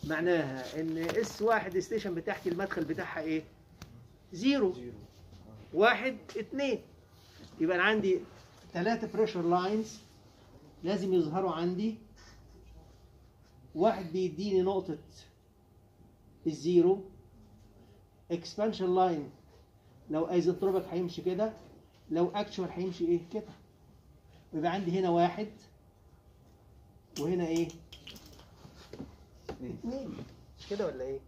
معناها ان اس واحد ستيشن بتاعتي المدخل بتاعها ايه زيرو واحد اتنين يبقى انا عندي ثلاثة بريشر لاينز لازم يظهروا عندي واحد بيديني نقطة الزيرو اكسبانشن لاين لو ايزوتروبيك هيمشي كده لو اكشوال هيمشي ايه كده يبقى عندي هنا واحد وهنا ايه اثنين مش كده ولا ايه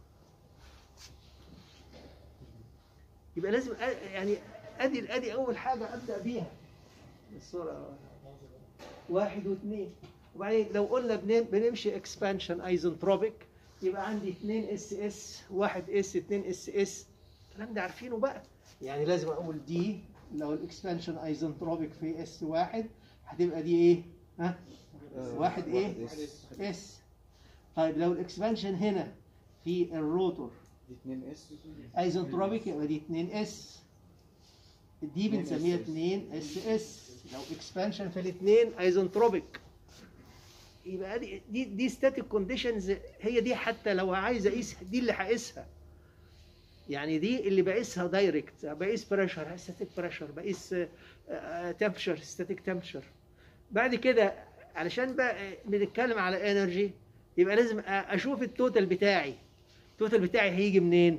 يبقى لازم أ- يعني ادي ادي اول حاجه ابدا بيها الصوره واحد واثنين وبعدين لو قلنا بن- بنمشي اكسبانشن ايزنتروبيك يبقى عندي 2 اس اس 1 اس 2 اس اس الكلام ده عارفينه بقى يعني لازم اقول دي لو الاكسبانشن ايزنتروبيك في اس واحد هتبقى دي ايه؟ ها؟ واحد ايه؟ اس طيب لو الاكسبانشن هنا في الروتور دي 2 اس ايزنتروبيك يبقى دي 2 اس دي بنسميها 2 اس اس لو اكسبانشن في الاثنين ايزنتروبيك يبقى دي دي دي ستاتيك كونديشنز هي دي حتى لو عايز اقيس دي اللي هقيسها يعني دي اللي بقيسها دايركت بقيس بريشر ستاتيك بريشر بقيس تمبشر ستاتيك تمبشر بعد كده علشان بقى بنتكلم على انرجي يبقى لازم أ- اشوف التوتال بتاعي التوتال بتاعي هيجي منين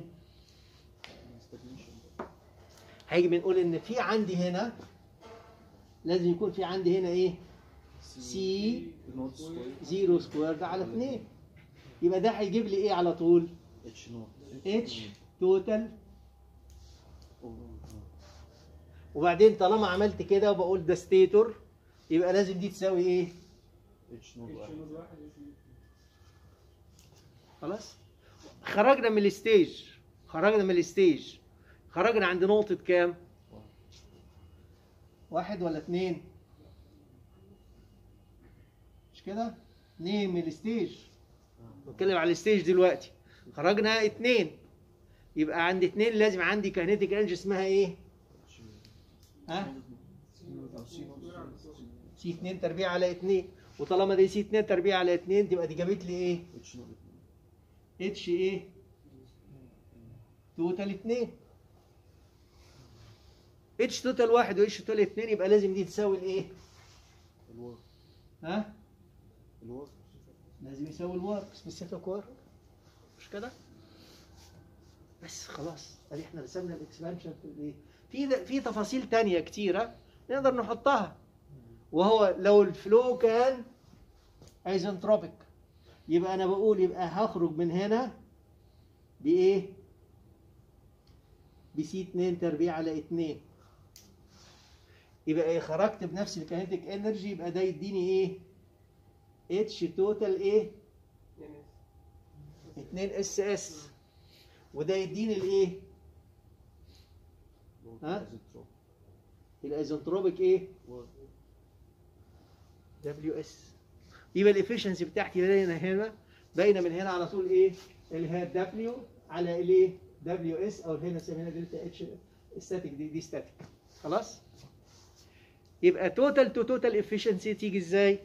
هيجي بنقول ان في عندي هنا لازم يكون في عندي هنا ايه سي نوت سكوير زيرو سكوير ده على 2 يبقى ده هيجيب لي ايه على طول اتش نوت اتش توتال وبعدين طالما عملت كده وبقول ده ستيتور يبقى لازم دي تساوي ايه اتش نوت واحد خلاص خرجنا من الستيج خرجنا من الستيج خرجنا عند نقطة كام واحد ولا اتنين مش كده اتنين من الستيج بتكلم على الستيج دلوقتي خرجنا اتنين يبقى عند اتنين لازم عندي كاينيتيك انرجي اسمها ايه ها سي 2 تربيع على 2 وطالما دي سي 2 تربيع على 2 تبقى دي جابت لي ايه اتش نوت اتش ايه توتال 2 اتش توتال 1 واتش توتال 2 يبقى لازم دي تساوي الايه الورك ها الورك لازم يساوي الورك سبيسيفيك ورك مش كده بس خلاص ادي احنا رسمنا الاكسبانشن في الايه في د- في تفاصيل تانية كتيرة نقدر نحطها وهو لو الفلو كان ايزنتروبيك يبقى انا بقول يبقى هخرج من هنا بايه بسي 2 تربيع على 2 يبقى ايه خرجت بنفس الكينيتيك انرجي يبقى ده يديني ايه اتش توتال ايه 2 اس اس وده يديني الايه ها؟ الايزنتروبيك ايه دبليو اس يبقى الافشنسي بتاعتي باينه هنا باينه من هنا على طول ايه اللي هي دبليو على الايه دبليو اس او هنا سمينا دلتا اتش ستاتيك دي دي ستاتيك خلاص يبقى توتال تو توتال افشنسي تيجي ازاي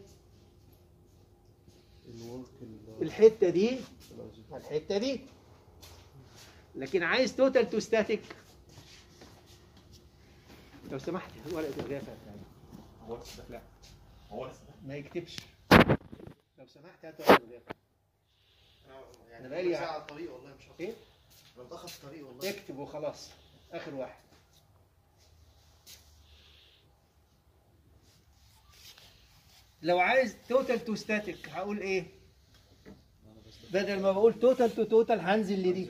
الورك الحته دي الحته دي لكن عايز توتال تو ستاتيك لو سمحت ورقه الغافه بتاعتي هو لسه لا هو لسه ما يكتبش لو سمحت هات ورقه الغافه يعني أنا بقالي- ساعة على الطريق والله مش ايه انا متأخر في الطريق والله اكتب وخلاص اخر واحد لو عايز توتال تو ستاتيك هقول ايه بدل ما بقول توتال تو توتال هنزل لدي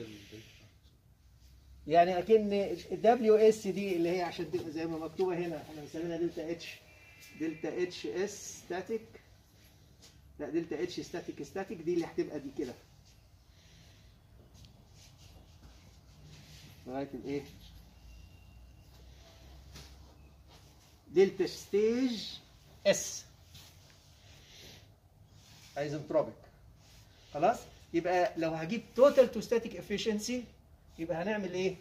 يعني اكن الدبليو اس دي اللي هي عشان تبقى زي ما مكتوبه هنا احنا بنسميها دلتا اتش دلتا اتش اس ستاتيك لا دلتا اتش ستاتيك ستاتيك دي اللي هتبقى دي كده لغايه الايه دلتا ستيج اس ايزنتروبيك خلاص يبقى لو هجيب توتال تو ستاتيك افيشنسي يبقى هنعمل ايه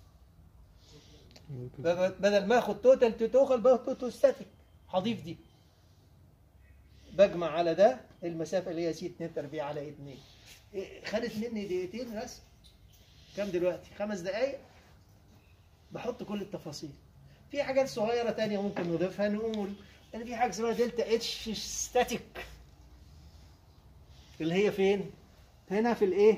بدل بدل ما اخد توتال تو توتال باخد تو ستاتيك هضيف دي بجمع على ده المسافه اللي هي سي 2 تربيع على 2 إيه، خدت مني دقيقتين رسم كام دلوقتي خمس دقايق بحط كل التفاصيل في حاجات صغيره تانية ممكن نضيفها نقول ان في حاجه اسمها دلتا اتش ستاتيك اللي هي فين هنا في الايه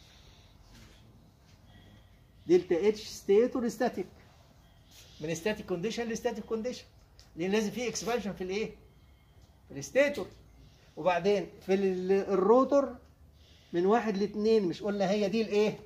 دلتا اتش ستيتور ستاتيك من ستاتيك كونديشن لستاتيك كونديشن لان لازم في اكسبانشن في الايه في الستيتور وبعدين في ال- الروتور من واحد لاثنين مش قلنا هي دي الايه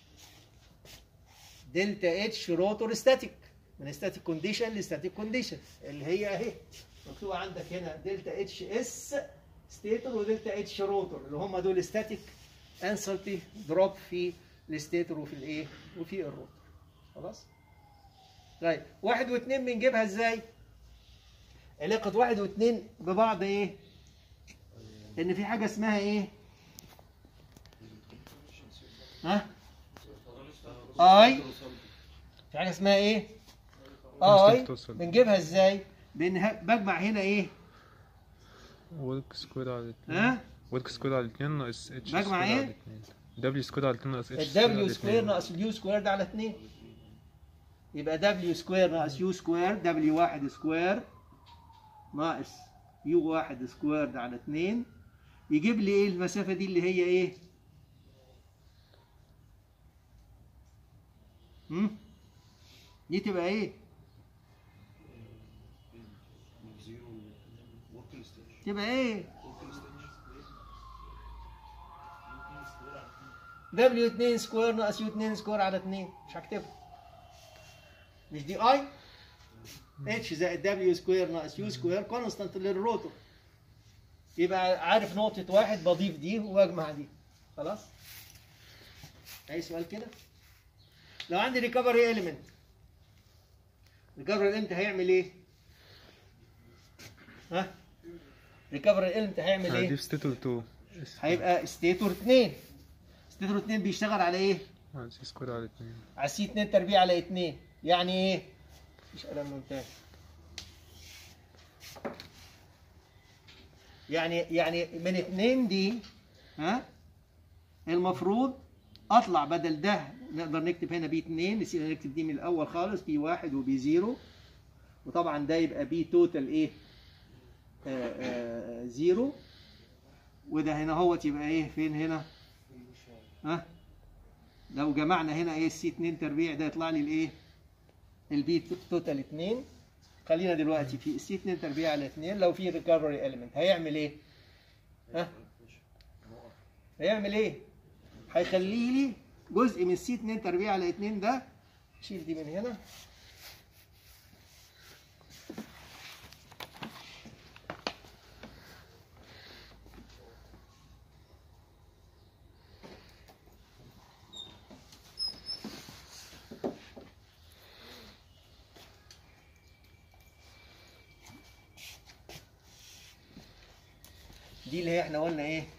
دلتا اتش روتور ستاتيك من ستاتيك كونديشن لستاتيك كونديشن اللي هي اهي مكتوبه عندك هنا دلتا اتش اس ستيتور ودلتا اتش روتور اللي هم دول ستاتيك انسلتي دروب في الستيتور وفي الايه وفي الروتور خلاص طيب واحد واثنين بنجيبها ازاي علاقه واحد واثنين ببعض ايه ان في حاجه اسمها ايه ها اي في حاجه اسمها ايه اي توصل. بنجيبها ازاي بان ه- بجمع هنا ايه ورك سكوير على اتنين ها ورك سكوير على اتنين ناقص اتش بجمع سكوير ايه؟ على اتنين دبليو سكوير على اتنين ناقص اتش الدبليو سكوير ناقص اليو سكوير ده على 2 يبقى دبليو سكوير ناقص يو سكوير دبليو واحد سكوير ناقص يو واحد سكوير ده على 2 يجيب لي ايه المسافه دي اللي هي ايه؟ هم؟ دي تبقى ايه؟ زيرو وركينج ستيشن تبقى ايه؟ وركينج ستيشن دبليو 2 سكوير ناقص يو 2 سكوير على 2 مش هكتبها مش دي اي اتش زائد دبليو سكوير ناقص يو سكوير كونستانت للروتور يبقى عارف نقطة واحد بضيف دي واجمع دي خلاص أي سؤال كده لو عندي ريكفري إيليمنت ريكفري إيليمنت هيعمل إيه؟ ها؟ ريكفري إيليمنت هيعمل إيه؟ هضيف ستيتور 2 هيبقى ستيتور 2 ستيتور 2 بيشتغل على ايه؟ سي سكوير على اتنين على سي 2 تربيع على 2 يعني ايه؟ مش قلم ممتاز يعني يعني من 2 دي ها المفروض اطلع بدل ده نقدر نكتب هنا بي 2 نسينا نكتب دي من الاول خالص بي 1 وبي 0 وطبعا ده يبقى بي توتال ايه؟ آه آه زيرو وده هنا هو يبقى ايه فين هنا؟ ها؟ لو جمعنا هنا ايه السي 2 تربيع ده يطلع لي الايه؟ البي توتال 2 خلينا دلوقتي في السي 2 تربيع على 2 لو في ريكفري اليمنت هيعمل ايه؟ ها؟ هيعمل ايه؟ هيخلي لي جزء من السي 2 تربيع على 2 ده شيل دي من هنا دي اللي هي احنا قلنا ايه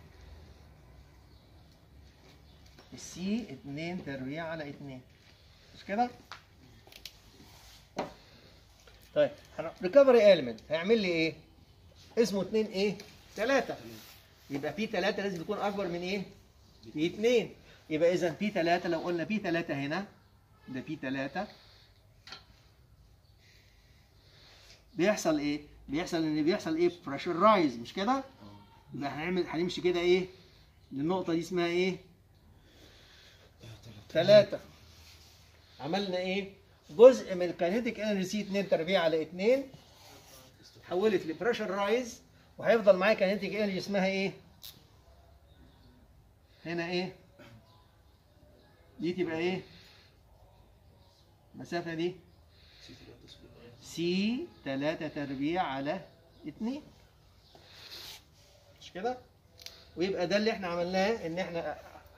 السي 2 تربيع على 2 مش كده طيب ريكفري ايلمنت هيعمل لي ايه اسمه 2 ايه 3 يبقى بي 3 لازم يكون اكبر من ايه بي 2 يبقى اذا بي 3 لو قلنا بي 3 هنا ده بي 3 بيحصل ايه بيحصل ان بيحصل ايه بريشر رايز مش كده يبقى هنعمل هنمشي كده ايه للنقطة دي اسمها ايه؟ ثلاثة عملنا ايه؟ جزء من الكاينيتيك انرجي سي 2 تربيع على 2 حولت لبريشر رايز وهيفضل معايا كاينيتيك انرجي اسمها ايه؟ هنا ايه؟ دي تبقى ايه؟ المسافة دي سي 3 تربيع على 2 مش كده؟ ويبقى ده اللي احنا عملناه ان احنا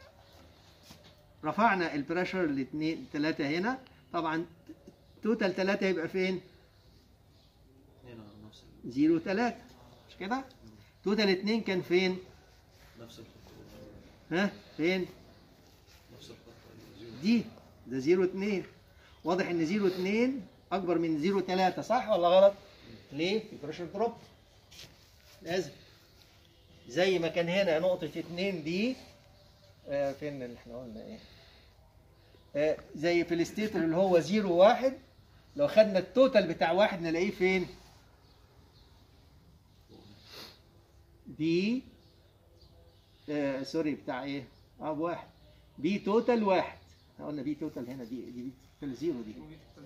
رفعنا البريشر لاثنين ثلاثة هنا طبعا توتال ثلاثة يبقى فين؟ هنا نفس ال- زيرو ثلاثة مش كده؟ توتال اثنين كان فين؟ نفس الخط ها؟ فين؟ نفس الخط زيرو دي ده زيرو اتنين واضح ان زيرو اتنين اكبر من زيرو تلاتة صح ولا غلط؟ ليه؟ في بريشر دروب لازم زي ما كان هنا نقطة اتنين دي آه فين اللي احنا قلنا ايه آه زي في الستيتور اللي هو 0 1 لو خدنا التوتال بتاع واحد نلاقيه فين بي آه سوري بتاع ايه اه بواحد بي توتال واحد احنا قلنا بي توتال هنا دي دي بي توتال زيرو دي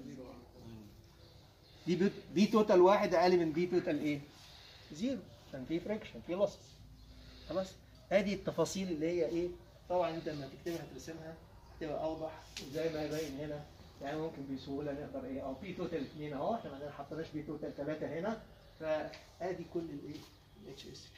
دي بي, بي توتال واحد اقل من بي توتال ايه زيرو عشان في فريكشن في لوس خلاص ادي التفاصيل اللي هي ايه طبعا انت لما تكتبها ترسمها تبقى اوضح وزي ما يبين هنا يعني ممكن بسهوله نقدر ايه او بي توتال 2 اهو احنا ما حطيناش بي توتال 3 هنا فادي كل الايه الاتش اس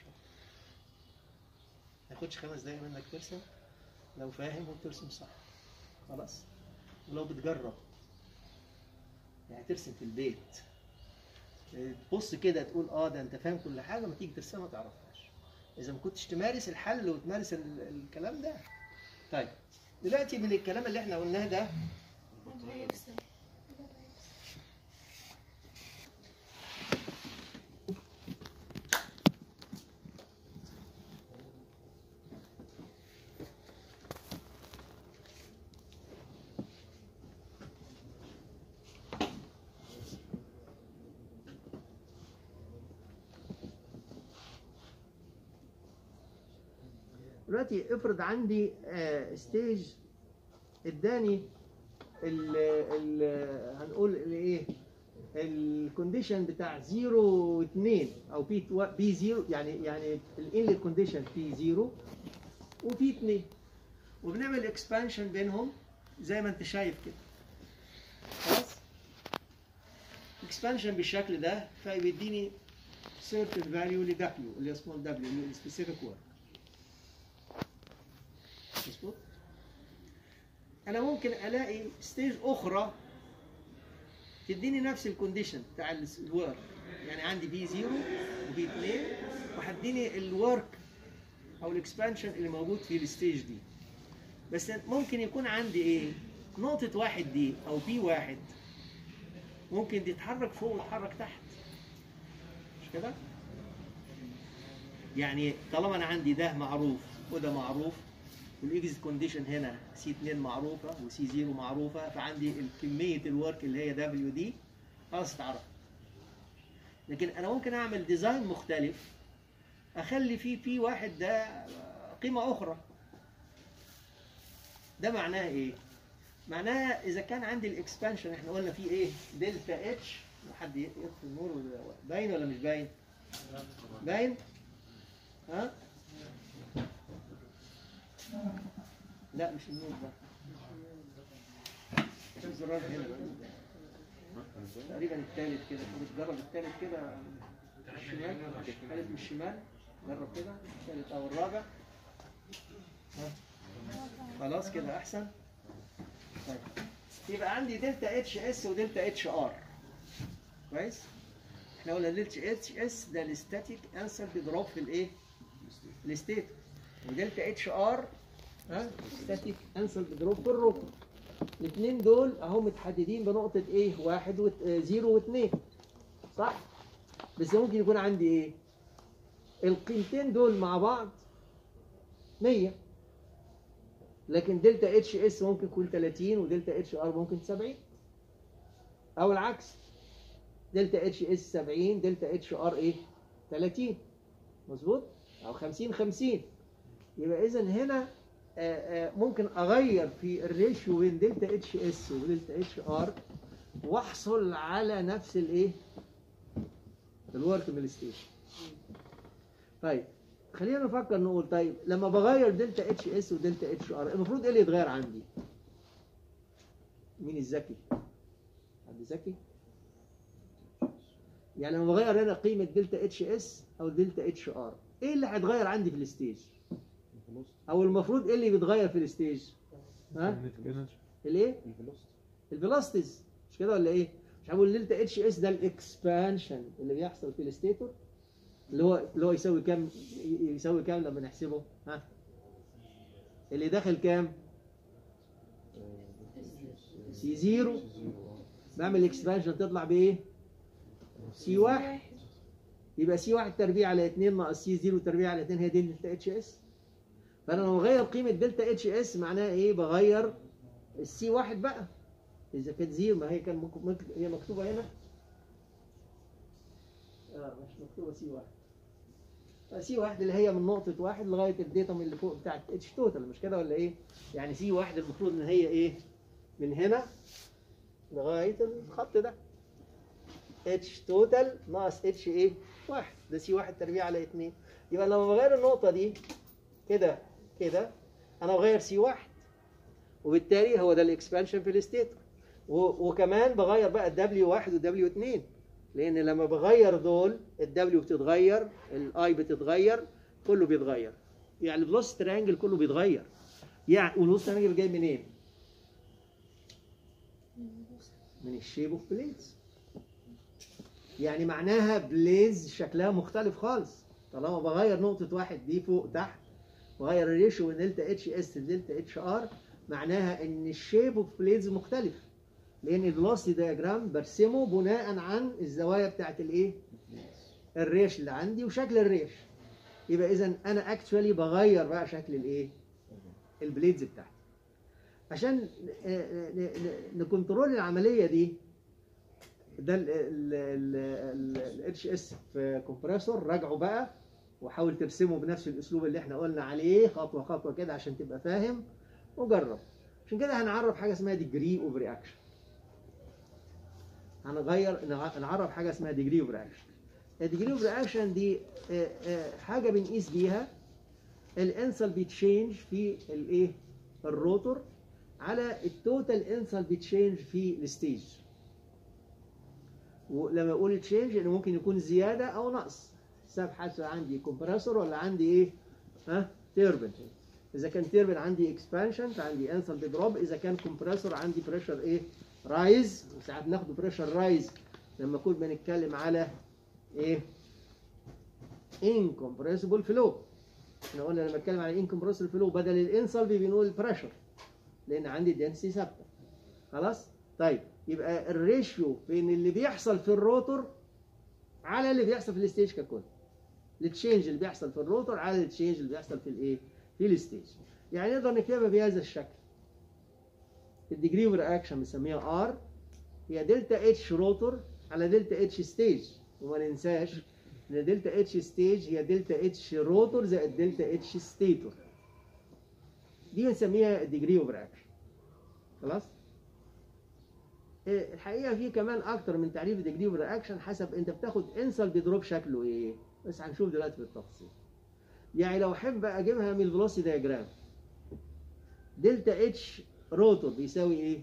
ما ياخدش خمس دقايق منك ترسم لو فاهم وترسم صح خلاص ولو بتجرب يعني ترسم في البيت تبص كده تقول اه ده انت فاهم كل حاجه ما تيجي ترسمها ما تعرفهاش اذا ما كنتش تمارس الحل وتمارس ال- الكلام ده طيب دلوقتي من الكلام اللي احنا قلناه ده دلوقتي افرض عندي ستيج اداني ال ال هنقول الايه الكونديشن بتاع 0 و2 او بي بي 0 يعني يعني الانلت كونديشن في 0 وفي 2 وبنعمل اكسبانشن بينهم زي ما انت شايف كده خلاص اكسبانشن بالشكل ده فبيديني certain value ل W اللي هي small w اللي هي specific work مظبوط انا ممكن الاقي ستيج اخرى تديني نفس الكونديشن بتاع الورك يعني عندي بي 0 وبي 2 وهديني الورك او الاكسبانشن اللي موجود في الستيج دي بس ممكن يكون عندي ايه نقطة واحد دي او بي واحد ممكن دي تتحرك فوق وتتحرك تحت مش كده؟ يعني طالما انا عندي ده معروف وده معروف والاكزيت كونديشن هنا سي 2 معروفه وسي 0 معروفه فعندي كميه الورك اللي هي دبليو دي خلاص اتعرف لكن انا ممكن اعمل ديزاين مختلف اخلي فيه بي واحد ده قيمه اخرى ده معناه ايه؟ معناها اذا كان عندي الاكسبانشن احنا قلنا فيه ايه؟ دلتا اتش حد يطفي النور ولا- باين ولا مش باين؟ باين؟ ها؟ لا مش النور ده شوف زرار هنا بقى. تقريبا الثالث كده جرب الثالث كده من الشمال الثالث من الشمال جرب كده الثالث او الرابع ها. خلاص كده احسن طيب يبقى عندي دلتا اتش اس ودلتا اتش ار كويس احنا قلنا دلتا اتش اس ده الستاتيك انسر بيضرب في الايه الستيت ودلتا اتش ار ها ستاتيك انسر بيضرب في الركن الاثنين دول اهم متحددين بنقطة ايه؟ واحد و زيرو واثنين صح؟ بس ممكن يكون عندي ايه؟ القيمتين دول مع بعض 100 لكن دلتا اتش اس ممكن يكون 30 ودلتا اتش ار ممكن 70 او العكس دلتا اتش اس 70 دلتا اتش ار ايه 30 مظبوط او 50 50 يبقى اذا هنا آه، آه، ممكن اغير في الريشيو بين دلتا اتش اس ودلتا اتش ار واحصل على نفس الايه الورك من الستيشن طيب خلينا نفكر نقول طيب لما بغير دلتا اتش اس ودلتا اتش ار المفروض ايه اللي يتغير عندي مين الذكي حد ذكي يعني لما بغير هنا قيمه دلتا اتش اس او دلتا اتش ار ايه اللي هيتغير عندي في الستيج او المفروض ايه اللي بيتغير في الستيج ها الايه الفيلوسيتيز مش كده ولا ايه مش هقول دلتا اتش اس ده الاكسبانشن اللي بيحصل في الستيتور اللي هو اللي هو يساوي كام يساوي كام لما نحسبه ها اللي داخل كام سي زيرو بعمل اكسبانشن تطلع بايه سي واحد يبقى سي واحد تربيع على 2 ناقص سي زيرو تربيع على 2 هي دي دلتا اتش اس فانا لما بغير قيمه دلتا اتش اس معناها ايه بغير السي واحد بقى اذا كانت زيرو ما هي كان ممكن ممكن- هي مكتوبه هنا اه مش مكتوبه سي واحد سي واحد اللي هي من نقطة واحد لغاية الديتم اللي فوق بتاعت اتش توتال مش كده ولا ايه؟ يعني سي واحد المفروض ان هي ايه؟ من هنا لغاية الخط ده اتش توتال ناقص اتش ايه؟ واحد ده سي واحد تربيع على اتنين يبقى لما بغير النقطة دي كده كده انا بغير سي واحد وبالتالي هو ده الاكسبانشن في الستيتور و- وكمان بغير بقى الدبليو واحد والدبليو اتنين لان لما بغير دول الدبليو بتتغير الاي بتتغير كله بيتغير يعني الفلوس ترانجل كله بيتغير يعني والفلوس ترانجل جاي منين؟ من الشيب اوف بليز يعني معناها بليز شكلها مختلف خالص طالما بغير نقطة واحد دي فوق تحت بغير الريشيو من دلتا اتش اس لدلتا اتش ار معناها ان الشيب اوف بليز مختلف لان الفلوسي دياجرام برسمه بناء عن الزوايا بتاعت الايه؟ الريش اللي عندي وشكل الريش يبقى اذا انا اكشولي بغير بقى شكل الايه؟ البليدز بتاعتي عشان نكنترول العمليه دي ده الاتش اس في كومبريسور راجعه بقى وحاول ترسمه بنفس الاسلوب اللي احنا قلنا عليه خطوه خطوه كده عشان تبقى فاهم وجرب عشان كده هنعرف حاجه اسمها ديجري اوف رياكشن هنغير نع- نعرف حاجه اسمها ديجري اوف رياكشن الديجري اوف رياكشن دي آه، آه، حاجه بنقيس بيها الانسلبي تشينج في الايه الروتور على التوتال انسلبي تشينج في الستيج ولما اقول تشينج انه ممكن يكون زياده او نقص حسب حسب عندي كومبريسور ولا عندي ايه ها تيربن اذا كان تيربن عندي اكسبانشن فعندي انسلبي دروب اذا كان كومبريسور عندي بريشر ايه رايز وساعات بناخد بريشر رايز لما كنا بنتكلم على ايه incompressible flow احنا قلنا لما اتكلم على incompressible flow بدل الانسلبي بنقول البريشر لان عندي دنسي ثابته خلاص طيب يبقى الريشيو بين اللي بيحصل في الروتور على اللي بيحصل في الستيج ككل التشينج اللي بيحصل في الروتور على التشينج اللي بيحصل في الايه في الستيج يعني نقدر نكتبها بهذا الشكل الديجري اوف رياكشن بنسميها ار هي دلتا اتش روتور على دلتا اتش ستيج وما ننساش ان دلتا اتش ستيج هي دلتا اتش روتور زائد دلتا اتش ستيتور دي بنسميها الديجري اوف رياكشن خلاص إيه، الحقيقه في كمان اكتر من تعريف الديجري اوف رياكشن حسب انت بتاخد انسل بيدروب شكله ايه بس هنشوف دلوقتي بالتفصيل يعني لو احب اجيبها من الفيلوسي دياجرام دلتا اتش روتور بيساوي ايه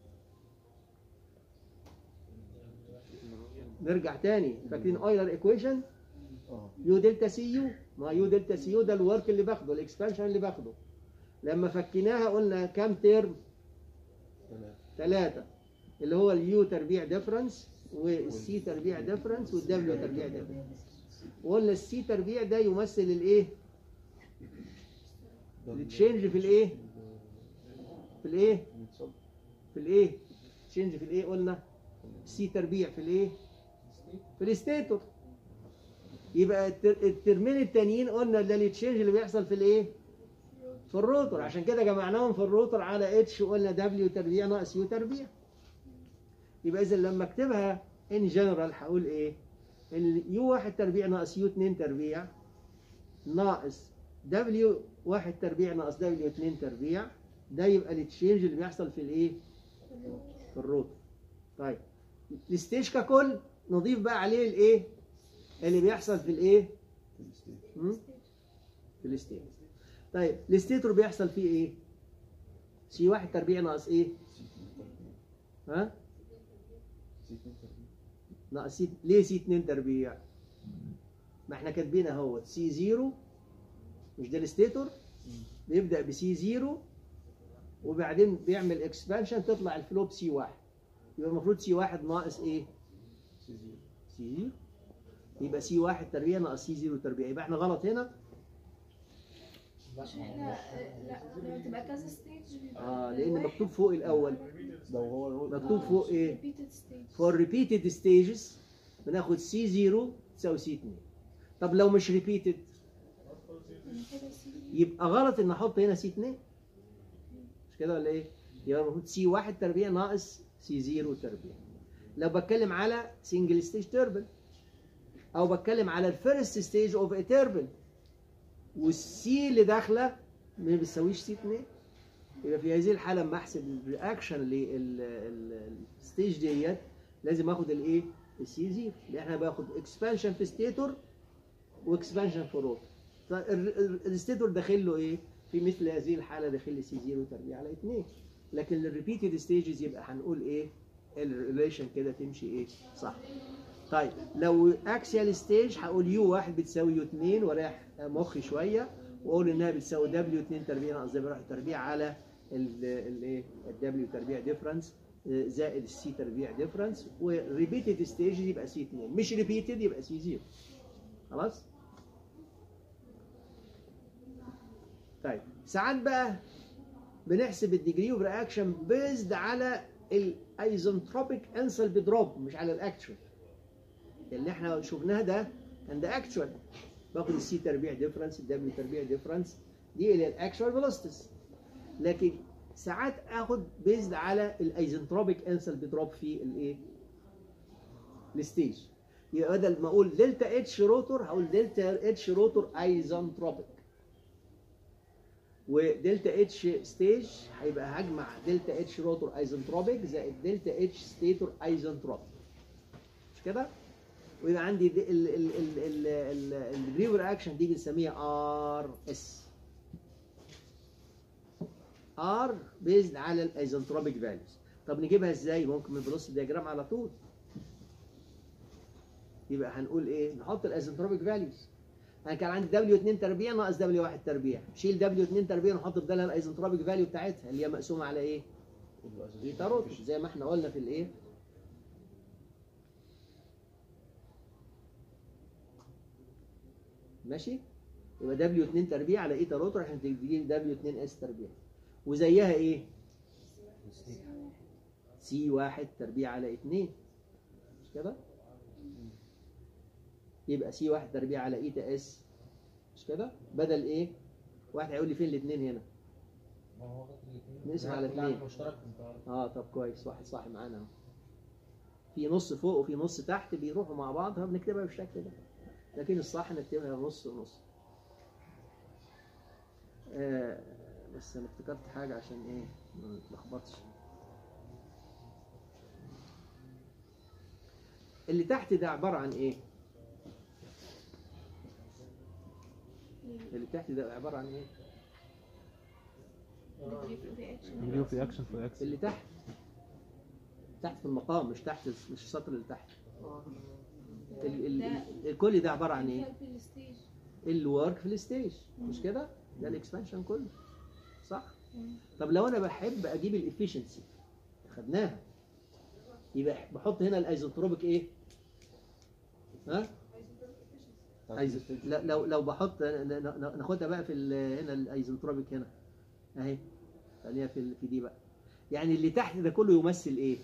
نرجع تاني فاكرين اويلر ايكويشن يو دلتا سي يو ما يو دلتا سي يو ده الورك اللي باخده الاكسبانشن اللي باخده لما فكيناها قلنا كام ترم ثلاثة اللي هو اليو تربيع ديفرنس والسي تربيع ديفرنس والدبليو تربيع ديفرنس وقلنا السي تربيع ده يمثل الايه التشينج في الايه في الايه في الايه تشينج في الايه قلنا سي تربيع في الايه في الستيتور يبقى التر- الترمين التانيين قلنا ده التشينج اللي بيحصل في الايه في الروتور عشان كده جمعناهم في الروتور على اتش وقلنا دبليو تربيع ناقص يو تربيع يبقى اذا لما اكتبها ان جنرال هقول ايه اليو واحد تربيع ناقص يو 2 تربيع ناقص دبليو واحد تربيع ناقص دبليو 2 تربيع ده يبقى التشينج اللي بيحصل في الايه في الروتور طيب الستيج ككل نضيف بقى عليه الايه اللي بيحصل في الايه هم؟ في الستيج طيب الستيتور بيحصل فيه ايه سي واحد تربيع ناقص ايه ها ناقص سي ليه سي 2 تربيع ما احنا كاتبين اهو سي 0 مش ده الستيتور بيبدا بسي 0 وبعدين بيعمل اكسبانشن تطلع الفلو بسي 1 يبقى المفروض سي 1 ناقص ايه سي 0 يبقى سي 1 تربيع ناقص سي 0 تربيع يبقى احنا غلط هنا عشان احنا لا لما تبقى كذا ستيج بيبقى اه لان مكتوب فوق الاول لو هو مكتوب فوق ايه repeated stage for repeated stages بناخد سي 0 تساوي سي 2 طب لو مش repeated يعني كده سي يبقى غلط ان احط هنا سي 2 مش كده ولا ايه؟ يبقى المفروض سي 1 تربيع ناقص سي 0 تربيع لو بتكلم على سنجل ستيج تربل او بتكلم على الفيرست ستيج اوف تربل والسي اللي داخله ما بتساويش سي 2 يبقى في هذه الحاله لما احسب الرياكشن للستيج ديت لازم اخد الايه؟ السي 0 اللي احنا باخد اكسبانشن في ستيتور واكسبانشن في روتور الستيتور داخل له ايه؟ في مثل هذه الحاله داخل لي سي 0 تربيع على 2 لكن الريبيتد ستيجز يبقى هنقول ايه؟ الريليشن كده تمشي ايه؟ صح طيب لو اكسيال ستيج هقول يو واحد بتساوي يو 2 ورايح مخي شويه واقول انها بتساوي دبليو 2 تربيع ناقص دبليو 1 تربيع على الايه الدبليو تربيع ديفرنس زائد السي تربيع ديفرنس وريبيتد ستيج يبقى سي 2 مش ريبيتد يبقى سي 0 خلاص طيب ساعات بقى بنحسب الديجري اوف رياكشن بيزد على الايزنتروبيك انسلبي دروب مش على الاكتشوال اللي احنا شفناه ده كان ده اكتشوال باخد السي تربيع ديفرنس الدبليو تربيع ديفرنس دي اللي هي الاكشوال فيلوسيتيز لكن ساعات اخد بيزد على الايزنتروبيك انسلبي دروب في الايه الستيج يبقى بدل ما اقول دلتا اتش روتور هقول دلتا اتش روتور ايزنتروبيك ودلتا اتش ستيج هيبقى هجمع دلتا اتش روتور ايزنتروبيك زائد دلتا اتش ستيتور ايزنتروبيك مش كده؟ ويبقى عندي الريو رياكشن دي بنسميها ار اس ار بيزد على الايزنتروبيك فاليوز طب نجيبها ازاي؟ ممكن من فيلوسيتي دياجرام على طول يبقى هنقول ايه؟ نحط الايزنتروبيك فاليوز انا كان عندي دبليو 2 تربيع ناقص دبليو 1 تربيع شيل دبليو 2 تربيع ونحط بدالها الايزنتروبيك فاليو بتاعتها اللي هي مقسومه على ايه؟ ايتا روتور زي ما احنا قلنا في الايه؟ ماشي؟ يبقى دبليو 2 تربيع على ايتا روتور عشان تديني دبليو 2 اس تربيع وزيها ايه؟ سي 1 تربيع على 2 مش كده؟ يبقى سي 1 تربيع على ايتا اس مش كده؟ بدل ايه؟ واحد هيقول لي فين الاثنين هنا؟ ما هو واخد الاثنين نقسم على كلها اتنين. مشترك انت عارف. اه طب كويس واحد صاحي معانا اهو في نص فوق وفي نص تحت بيروحوا مع بعض فبنكتبها بالشكل ده لكن الصح نكتبها نص ونص آه بس انا افتكرت حاجه عشان ايه ما نتلخبطش اللي تحت ده عباره عن ايه اللي تحت ده عباره عن ايه degree of reaction for x اللي تحت تحت في المقام مش تحت مش السطر اللي تحت ال ال ال الكل ده عباره عن ايه في الستيج الورك في الستيج مش كده ده الاكسبانشن كله صح طب لو انا بحب اجيب الافشنسي خدناها يبقى بحط هنا الايزوتروبيك ايه ها عايز لا لو لو بحط ن- ن- ناخدها بقى في ال- هنا الايزوتروبيك هنا اهي خليها في ال- في دي بقى يعني اللي تحت ده كله يمثل ايه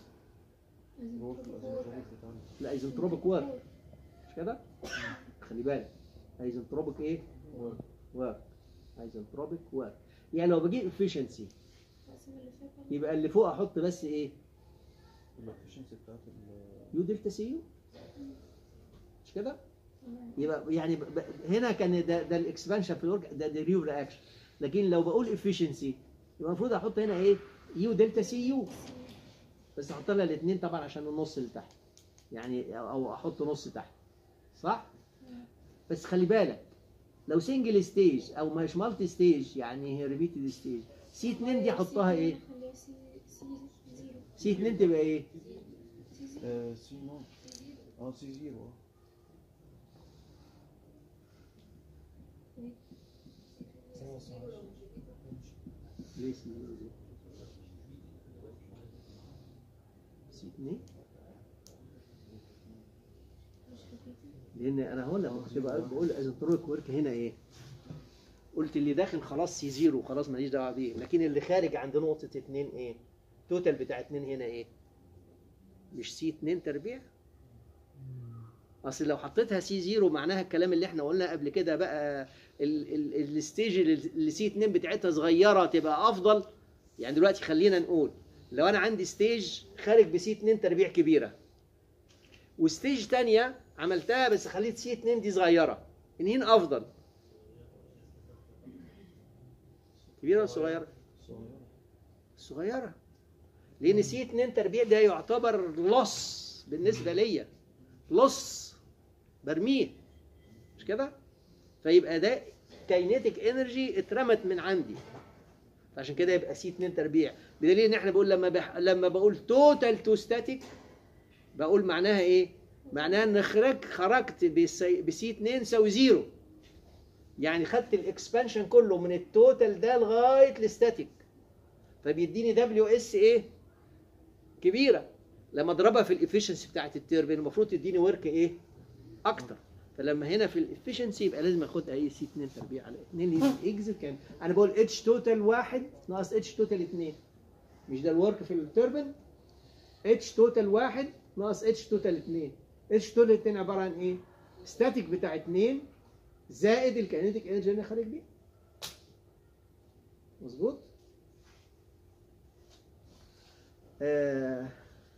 الايزوتروبيك ورك مش كده خلي بالك ايزوتروبيك ايه ورك ايزوتروبيك ورك يعني لو بجيب efficiency يبقى اللي فوق احط بس ايه الافشنسي بتاعت ال- يو دلتا سي يو مش كده يبقى يعني ب- ب- هنا كان ده ده الاكسبانشن في الورك ده ده ريو رياكشن لكن لو بقول efficiency يبقى المفروض احط هنا ايه يو دلتا سي يو بس احط لها الاثنين طبعا عشان النص اللي تحت يعني او أو احط نص تحت صح بس خلي بالك لو سنجل ستيج او مش مالتي ستيج يعني هي ريبيتد ستيج سي 2 دي احطها ايه خليها سي سي زيرو سي 2 تبقى ايه سي زيرو آه، سي نوت اه سي زيرو اه ليه سي 0 دي سي 2 مش ريبيتد لان انا هنا كنت بقول بقول ايزوتروبيك ورك هنا ايه قلت اللي داخل خلاص سي زيرو خلاص ماليش دعوه بيه لكن اللي خارج عند نقطه 2 ايه توتال بتاع 2 هنا ايه مش سي 2 تربيع اصل لو حطيتها سي زيرو معناها الكلام اللي احنا قلنا قبل كده بقى ال- ال- الستيج اللي اللي سي 2 بتاعتها صغيره تبقى افضل يعني دلوقتي خلينا نقول لو انا عندي ستيج خارج بسي 2 تربيع كبيره وستيج تانية عملتها بس خليت سي 2 دي صغيره انهين افضل كبيره ولا صغيره صغيرة صغيره لان سي 2 تربيع ده يعتبر لص بالنسبه ليا لص برميه مش كده فيبقى ده كاينيتيك انرجي اترمت من عندي عشان كده يبقى سي 2 تربيع بدليل ان احنا بقول لما بح... لما بقول توتال تو ستاتيك بقول معناها ايه معناها ان خرج خرجت بسي... بسي 2 يساوي زيرو يعني خدت الاكسبانشن كله من التوتال ده لغايه الستاتيك فبيديني دبليو اس ايه كبيره لما اضربها في الافشنسي بتاعت التيربين المفروض تديني ورك ايه اكتر فلما هنا في الافشنسي يبقى لازم اخدها ايه سي 2 تربيع على 2 لان الاكزت كان انا بقول اتش توتال واحد ناقص اتش توتال 2 مش ده الورك في التيربين اتش توتال واحد ناقص اتش توتال 2 اتش توتال 2 عباره عن ايه؟ ستاتيك بتاع 2 زائد الكينيتيك انرجي اللي خارج بيه مظبوط؟ آه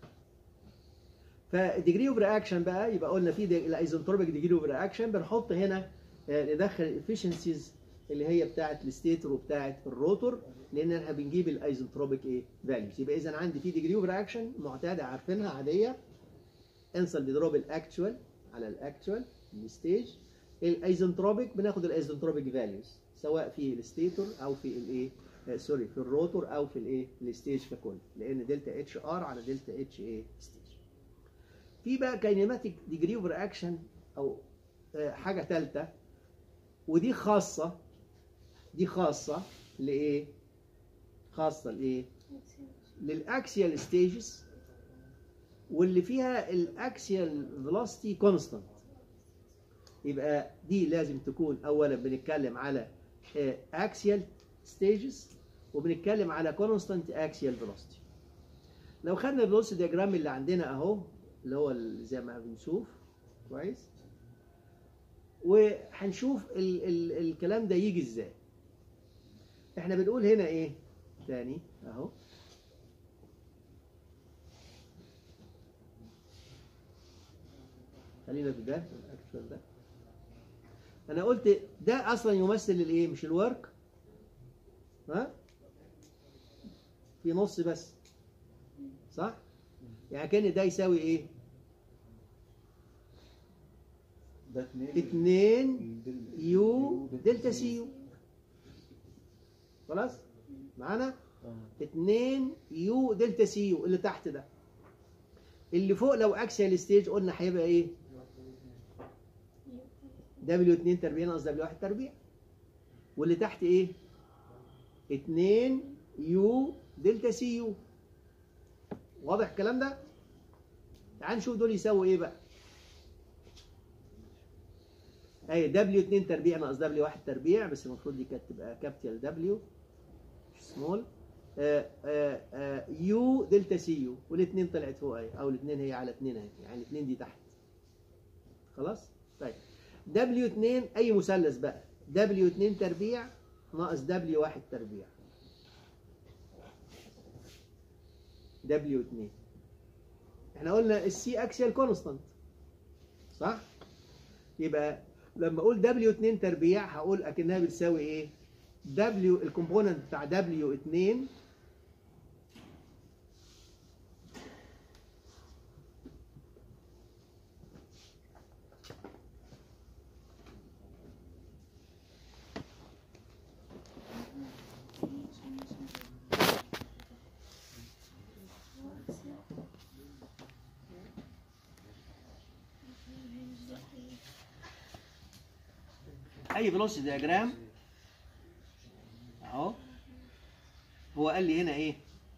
فالديجري اوف رياكشن بقى يبقى قلنا في الايزنتروبيك ديجري اوف رياكشن بنحط هنا آه، ندخل الافشنسيز اللي هي بتاعه الستيتور وبتاعه الروتور لان احنا بنجيب الايزنتروبيك ايه فاليوز يبقى اذا عندي في ديجري اوف رياكشن معتاده عارفينها عاديه انسل بيضرب الاكتوال على الاكتوال الستيج الايزنتروبيك بناخد الايزنتروبيك فاليوز سواء في الستيتور او في الايه آه، سوري في الروتور او في الايه الستيج ككل لان دلتا اتش ار على دلتا اتش ايه ستيج في بقى كاينماتيك ديجري اوف رياكشن او آه، حاجه ثالثه ودي خاصه دي خاصه لايه خاصه لايه للاكسيال ستيجز واللي فيها الاكسيال فيلوسيتي كونستانت يبقى دي لازم تكون اولا بنتكلم على اكسيال ستيجز وبنتكلم على كونستانت اكسيال فيلوسيتي لو خدنا الفيلوسيتي دياجرام اللي عندنا اهو اللي هو ال- زي ما بنشوف كويس وهنشوف ال ال الكلام ده يجي ازاي احنا بنقول هنا ايه تاني اهو خلينا في ده الاكشن ده انا قلت ده اصلا يمثل الايه مش الورك ها في نص بس صح يعني كان ده يساوي ايه ده اتنين 2 دل- يو دلتا سي يو خلاص معانا آه. 2 يو دلتا سي يو اللي تحت ده اللي فوق لو اكسيال ستيج قلنا هيبقى ايه دبليو 2 تربيع ناقص دبليو 1 تربيع واللي تحت ايه 2 يو دلتا سي يو واضح الكلام ده تعال نشوف دول يساووا ايه بقى اي دبليو 2 تربيع ناقص دبليو 1 تربيع بس المفروض دي كانت تبقى كابيتال دبليو سمول يو دلتا سي يو والاثنين طلعت فوق اهي او الاثنين هي على اثنين اهي يعني الاثنين دي تحت خلاص طيب دبليو 2 اي مثلث بقى دبليو 2 تربيع ناقص دبليو 1 تربيع دبليو 2 احنا قلنا السي اكسيال كونستانت صح يبقى لما اقول دبليو 2 تربيع هقول اكنها بتساوي ايه دبليو الكومبوننت بتاع دبليو 2 اي فيلوسيتي دياجرام اهو هو قال لي هنا ايه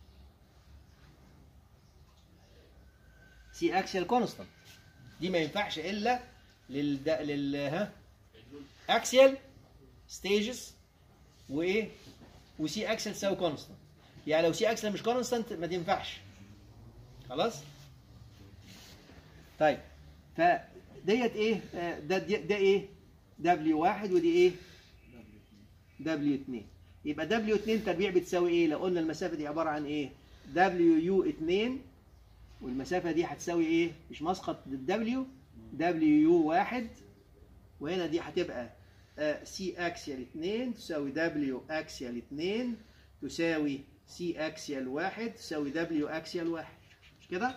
سي اكسيال كونستانت دي ما ينفعش الا لل لل ها اكسيال ستيجز وايه وسي اكسيال تساوي كونستانت يعني لو سي اكسيال مش كونستانت ما تنفعش خلاص طيب فديت ايه آه، ده ده, ده ايه دبليو واحد ودي ايه دبليو 2 يبقى دبليو 2 تربيع بتساوي ايه لو قلنا المسافه دي عباره عن ايه دبليو يو 2 والمسافه دي هتساوي ايه مش مسقط للدبليو دبليو يو 1 وهنا دي هتبقى سي اكسيال 2 تساوي دبليو اكسيال 2 تساوي سي اكسيال 1 تساوي دبليو اكسيال 1 مش كده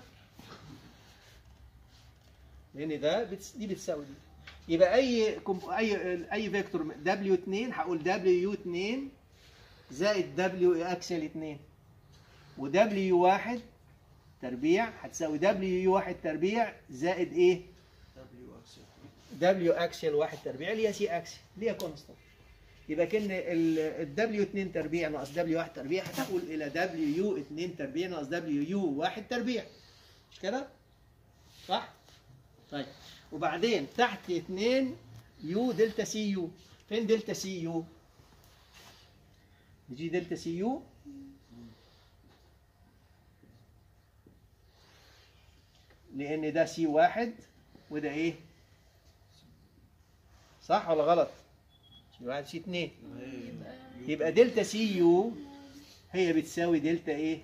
لان ده بتس... دي بتساوي دي يبقى اي كم... اي اي فيكتور دبليو 2 هقول دبليو يو 2 زائد دبليو اكسل 2 ودبليو يو 1 تربيع هتساوي دبليو يو 1 تربيع زائد ايه دبليو اكسل دبليو اكسل 1 تربيع اللي هي سي اكسل اللي هي كونستانت يبقى كان الدبليو 2 تربيع ناقص دبليو 1 تربيع هتحول الى دبليو يو 2 تربيع ناقص دبليو يو 1 تربيع مش كده صح طيب وبعدين تحت 2 يو دلتا سي يو فين دلتا سي يو نجي دلتا سي يو لان ده سي واحد وده ايه صح ولا غلط سي واحد سي اتنين يبقى دلتا سي يو هي بتساوي دلتا ايه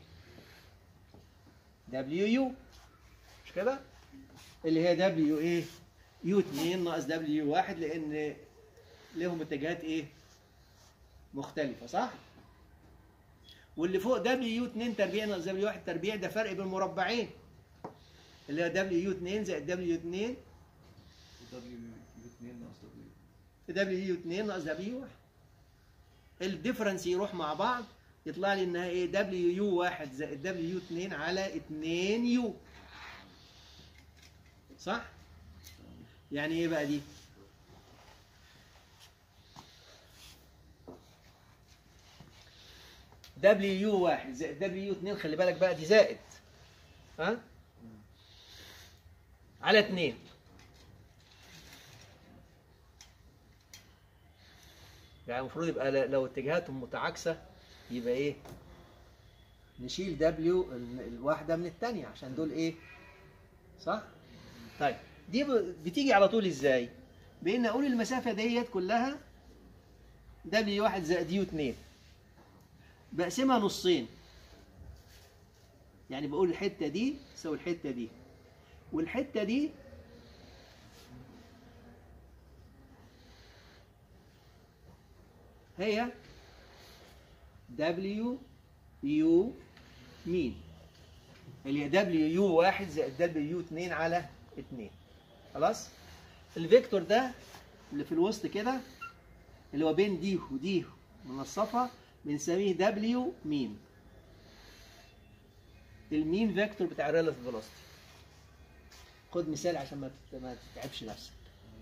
دبليو يو مش كده اللي هي دبليو ايه يو 2 ناقص دبليو 1 لان لهم اتجاهات ايه مختلفه صح واللي فوق دبليو يو 2 تربيع ناقص دبليو 1 تربيع ده فرق بين مربعين اللي هو دبليو يو 2 زائد دبليو 2 دبليو يو 2 ناقص دبليو في دبليو يو 2 ناقص دبليو 1 الديفرنس يروح مع بعض يطلع لي انها ايه دبليو يو 1 زائد دبليو يو 2 على 2 يو صح؟ يعني ايه بقى دي؟ دبليو يو 1 زائد دبليو يو 2 خلي بالك بقى دي زائد ها؟ على 2 يعني المفروض يبقى ل- لو اتجاهاتهم متعاكسة يبقى ايه؟ نشيل دبليو الواحدة من الثانية عشان دول ايه؟ صح؟ طيب دي ب- بتيجي على طول ازاي؟ بان اقول المسافة ديت كلها دبليو واحد زائد يو اتنين بقسمها نصين يعني بقول الحتة دي تساوي الحتة دي والحتة دي هي دبليو يو مين اللي هي دبليو يو واحد زائد دبليو يو اتنين على اتنين خلاص الفيكتور ده اللي في الوسط كده اللي هو بين دي ودي منصفة بنسميه دبليو مين المين فيكتور بتاع الريلاتيف فيلوسيتي خد مثال عشان ما تت- ما تتعبش نفسك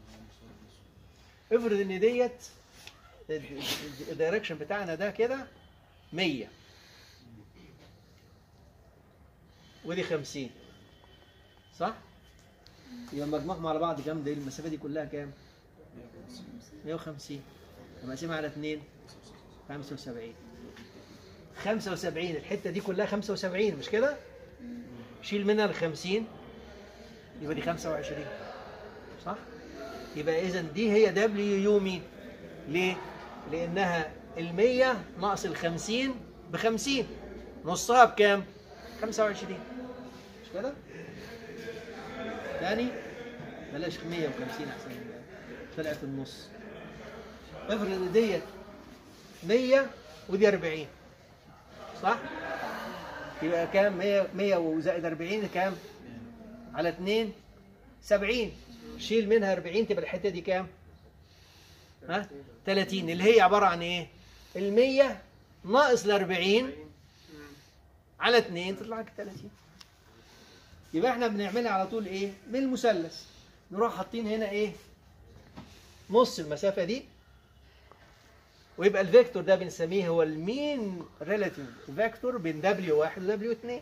افرض ان ديت الدايركشن بتاعنا ده كده 100 ودي 50 صح؟ يبقى مجموعهم على بعض كام ده المسافه دي كلها كام؟ 150 لما اقسمها على 2 75 75 الحته دي كلها 75 مش كده؟ شيل منها ال 50 يبقى دي 25 صح؟ يبقى اذا دي هي دبليو يو مين؟ ليه؟ لانها ال 100 ناقص ال 50 ب 50 نصها بكام؟ 25 مش كده؟ تاني بلاش 150 احسن طلعت النص افرض ان ديت 100 ودي 40 صح؟ يبقى كام 100 100 وزائد 40 كام؟ على 2 70 شيل منها 40 تبقى الحته دي كام؟ ها؟ 30 اللي هي عباره عن ايه؟ ال 100 ناقص ال 40 على 2 تطلع لك 30 يبقى احنا بنعملها على طول ايه؟ بالمثلث نروح حاطين هنا ايه؟ نص المسافه دي ويبقى الفيكتور ده بنسميه هو المين ريلاتيف فيكتور بين دبليو 1 ودبليو 2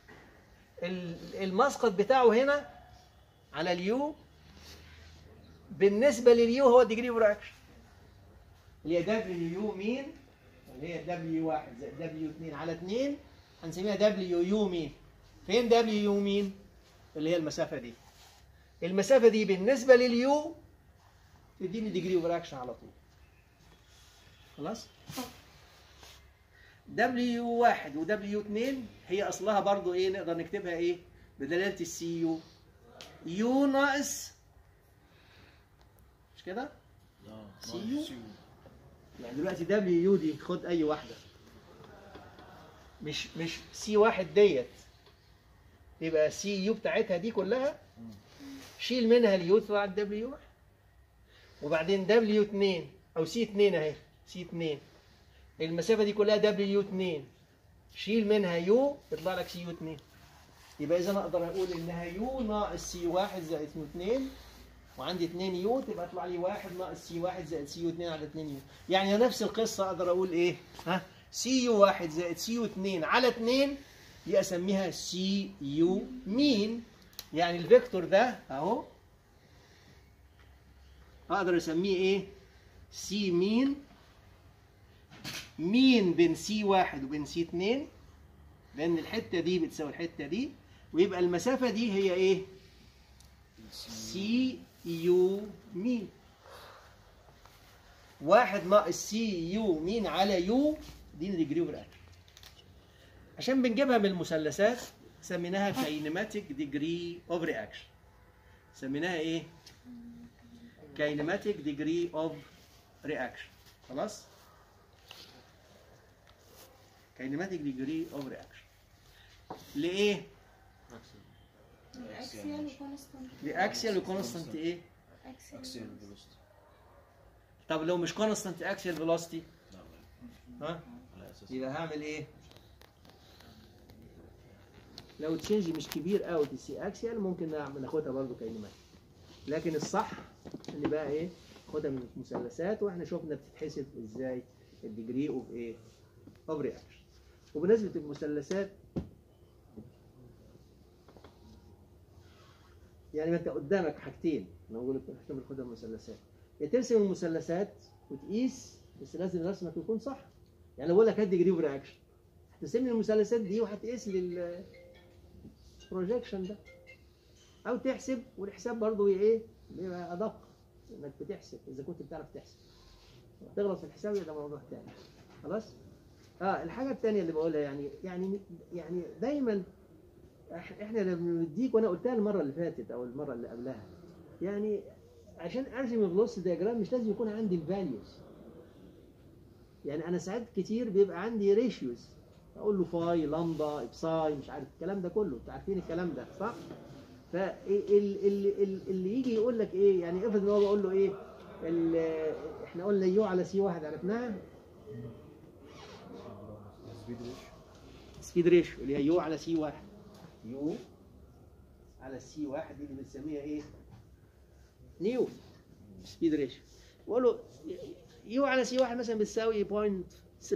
المسقط بتاعه هنا على اليو بالنسبه لليو هو الديجري اوف رياكشن اللي هي دبليو يو مين اللي هي دبليو 1 زائد دبليو 2 على 2 هنسميها دبليو يو مين فين دبليو يو مين اللي هي المسافه دي المسافه دي بالنسبه لليو تديني ديجري اوف رياكشن على طول خلاص دبليو واحد ودبليو اتنين هي اصلها برضو ايه نقدر نكتبها ايه بدلاله السي يو يو ناقص مش كده؟ اه سي ناقص يو. سي يو. يعني دلوقتي دبليو يو دي خد اي واحده مش مش سي واحد ديت يبقى سي يو بتاعتها دي كلها شيل منها اليو تطلع الدبليو واحد وبعدين دبليو 2 او سي 2 اهي سي 2 المسافه دي كلها دبليو 2 شيل منها يو يطلع لك سي يو 2 يبقى اذا اقدر اقول انها يو ناقص سي 1 زائد يو 2 وعندي 2 يو تبقى يطلع لي 1 ناقص سي 1 زائد سي يو 2 على 2 يو يعني نفس القصه اقدر اقول ايه ها سي يو 1 زائد سي يو 2 على 2 دي اسميها سي يو مين يعني الفيكتور ده اهو اقدر اسميه ايه سي مين مين بين سي واحد وبين سي اتنين لان الحته دي بتساوي الحته دي ويبقى المسافه دي هي ايه سي يو مين واحد ناقص سي يو مين على يو دي الديجري اوف رياكشن عشان بنجيبها من المثلثات سميناها كاينماتيك ديجري اوف رياكشن سميناها ايه كاينماتيك ديجري اوف رياكشن خلاص كاينماتيك ديجري اوف رياكشن لايه اكسيال وكونستانت لاكسيال وكونستانت ايه اكسيال فيلوسيتي طب لو مش كونستانت اكسيال فيلوسيتي لا ها على اساس يبقى هعمل ايه لو تشينج مش كبير قوي في السي اكسيال ممكن نعمل ناخدها برضه كاينماتيك لكن الصح ان بقى ايه خدها من المثلثات واحنا شفنا بتتحسب ازاي الديجري اوف ايه اوف رياكشن وبمناسبه المثلثات يعني ما انت قدامك حاجتين انا بقول لك احنا بناخدها من المثلثات يا ترسم المثلثات وتقيس بس لازم رسمك يكون صح يعني لو بقول لك هات ديجري اوف رياكشن هترسم لي المثلثات دي وهتقيس لي البروجيكشن ده او تحسب والحساب برضه ايه بيبقى ادق انك بتحسب اذا كنت بتعرف تحسب تغلط في الحساب ده موضوع تاني خلاص اه الحاجه الثانيه اللي بقولها يعني يعني يعني دايما إح- احنا لما بنديك وانا قلتها المره اللي فاتت او المره اللي قبلها يعني عشان ارسم الفلوس دياجرام مش لازم يكون عندي الفاليوز يعني انا ساعات كتير بيبقى عندي ريشيوز اقول له فاي لامدا ابساي مش عارف الكلام ده كله انتوا عارفين الكلام ده صح فاللي يجي يقول لك ايه يعني افرض ان هو بقول له ايه ال- احنا قلنا يو على سي واحد عرفناها سبيد ريش سبيد ريشيو اللي هي يو على سي واحد يو على سي واحد دي اللي بنسميها ايه؟ نيو سبيد ريشيو بقول له يو على سي واحد مثلا بتساوي 0.3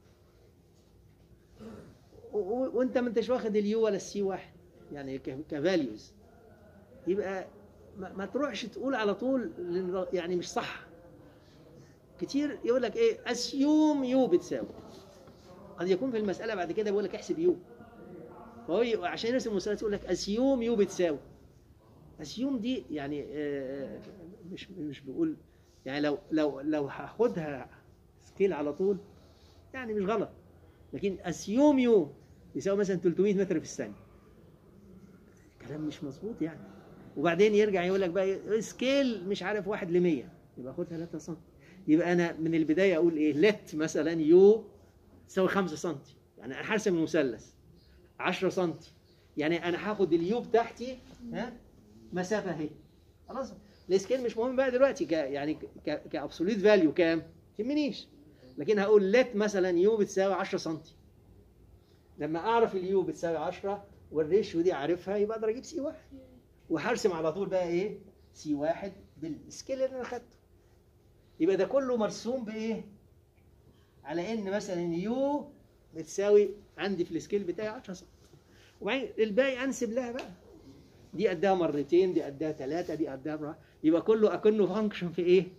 و- و- وانت ما انتش واخد اليو ولا السي واحد يعني كفاليوز يبقى ما, ما تروحش تقول على طول لأن يعني مش صح كتير يقول لك ايه اسيوم يو بتساوي قد يكون في المساله بعد كده بيقول لك احسب يو فهو ي- عشان يرسم مثلث يقول لك اسيوم يو بتساوي اسيوم دي يعني آه، مش مش بيقول يعني لو لو لو هاخدها سكيل على طول يعني مش غلط لكن اسيوم يو يساوي مثلا 300 متر في الثانيه كلام مش مظبوط يعني وبعدين يرجع يقول لك بقى إيه، سكيل مش عارف 1 ل 100 يبقى خد 3 سم يبقى انا من البدايه اقول ايه لت مثلا يو تساوي 5 سم يعني انا هرسم المثلث 10 سم يعني انا هاخد اليو بتاعتي ها مسافه اهي خلاص السكيل مش مهم بقى دلوقتي ك يعني ك كابسوليت فاليو كام تهمنيش لكن هقول لت مثلا يو بتساوي 10 سم لما اعرف اليو بتساوي 10 والريشيو دي عارفها يبقى اقدر اجيب سي واحد وهرسم على طول بقى ايه سي واحد بالسكيل اللي انا خدته يبقى ده كله مرسوم بايه على ان مثلا يو بتساوي عندي في السكيل بتاعي 10 سم وبعدين الباقي انسب لها بقى دي قدها مرتين دي قدها ثلاثة دي قدها مرة يبقى كله أكنه فانكشن في إيه؟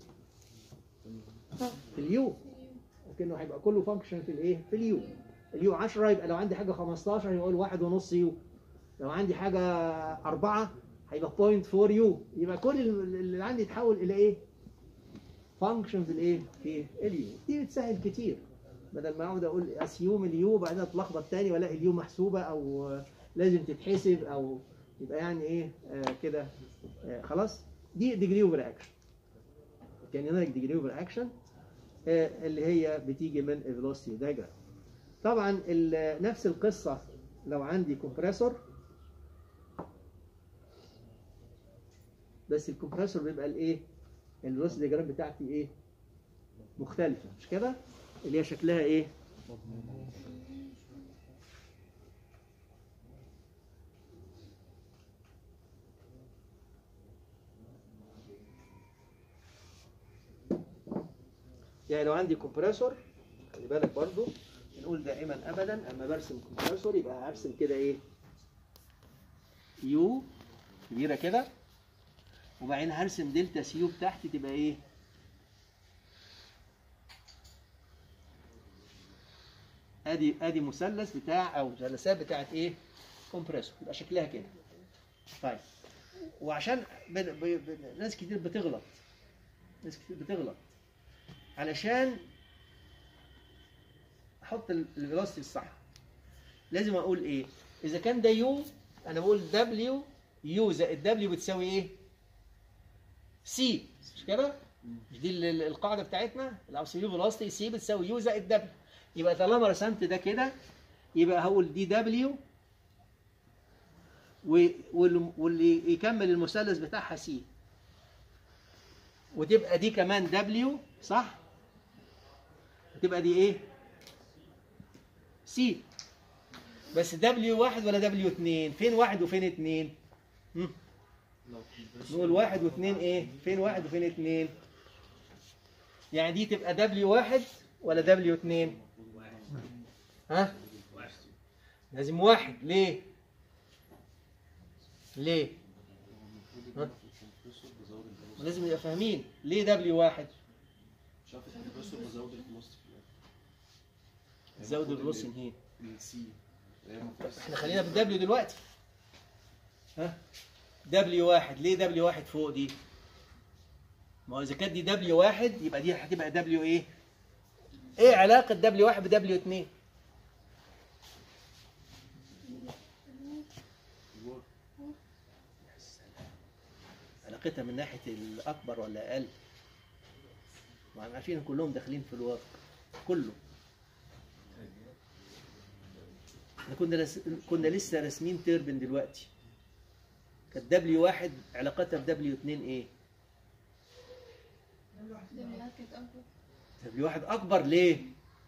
في اليو أكنه هيبقى كله فانكشن في الإيه؟ في اليو اليو 10 يبقى لو عندي حاجة 15 يقول واحد ونص يو لو عندي حاجة أربعة هيبقى 0.4 يو يبقى كل اللي عندي يتحول إلى إيه؟ فانكشن في الايه في اليو دي بتسهل كتير بدل ما اقعد اقول اسيوم اليو بعدين اتلخبط تاني والاقي اليو محسوبه او آه، لازم تتحسب او يبقى يعني ايه آه كده آه خلاص دي ديجري اوف اكشن كان ديجري اوف اكشن اللي هي بتيجي من الفيلوسيتي دايجرام طبعا ال- نفس القصه لو عندي كومبريسور بس الكمبريسور بيبقى الايه الفيلوسيتي ديجرام بتاعتي ايه مختلفه مش كده اللي هي شكلها ايه يعني لو عندي كومبريسور خلي بالك برضو نقول دائما ابدا اما برسم كومبريسور يبقى هرسم كده ايه يو كبيره كده وبعدين هرسم دلتا سي يو بتاعتي تبقى ايه ادي ادي مثلث بتاع او مثلثات بتاعت ايه كومبريسور يبقى شكلها كده طيب وعشان بن... ب... ب... ناس كتير بتغلط ناس كتير بتغلط علشان احط الفيلوسيتي الصح لازم اقول ايه اذا كان ده يو انا بقول دبليو يو زائد دبليو بتساوي ايه سي مش كده مش دي ال- ال- القاعده بتاعتنا الابسوليوت فيلوسيتي سي بتساوي يو زائد دبليو يبقى طالما رسمت ده كده يبقى هقول دي دبليو واللي يكمل المثلث بتاعها سي وتبقى دي كمان دبليو صح تبقى دي ايه سي بس دبليو واحد ولا دبليو اتنين فين واحد وفين اتنين هم؟ نقول واحد واثنين ايه فين واحد وفين اتنين يعني دي تبقى دبليو واحد ولا دبليو اتنين ها لازم واحد ليه ليه ها؟ لازم يبقى فاهمين ليه دبليو واحد شاف الكمبريسور بزود الفلوسيتي زود الروسين هي السي هي المفروض احنا خلينا بالدبليو دلوقتي ها دبليو واحد ليه دبليو واحد فوق دي ما هو اذا كانت دي دبليو واحد يبقى دي هتبقى دبليو ايه ايه علاقة دبليو واحد بدبليو اتنين علاقتها من ناحية الأكبر ولا أقل؟ ما احنا عارفين إن كلهم داخلين في الواقع كله احنا كنا لس... كنا لسه راسمين تيربن دلوقتي كانت دبليو واحد علاقتها بدبليو اتنين ايه؟ دبليوهات كانت أكبر دبليو واحد أكبر ليه؟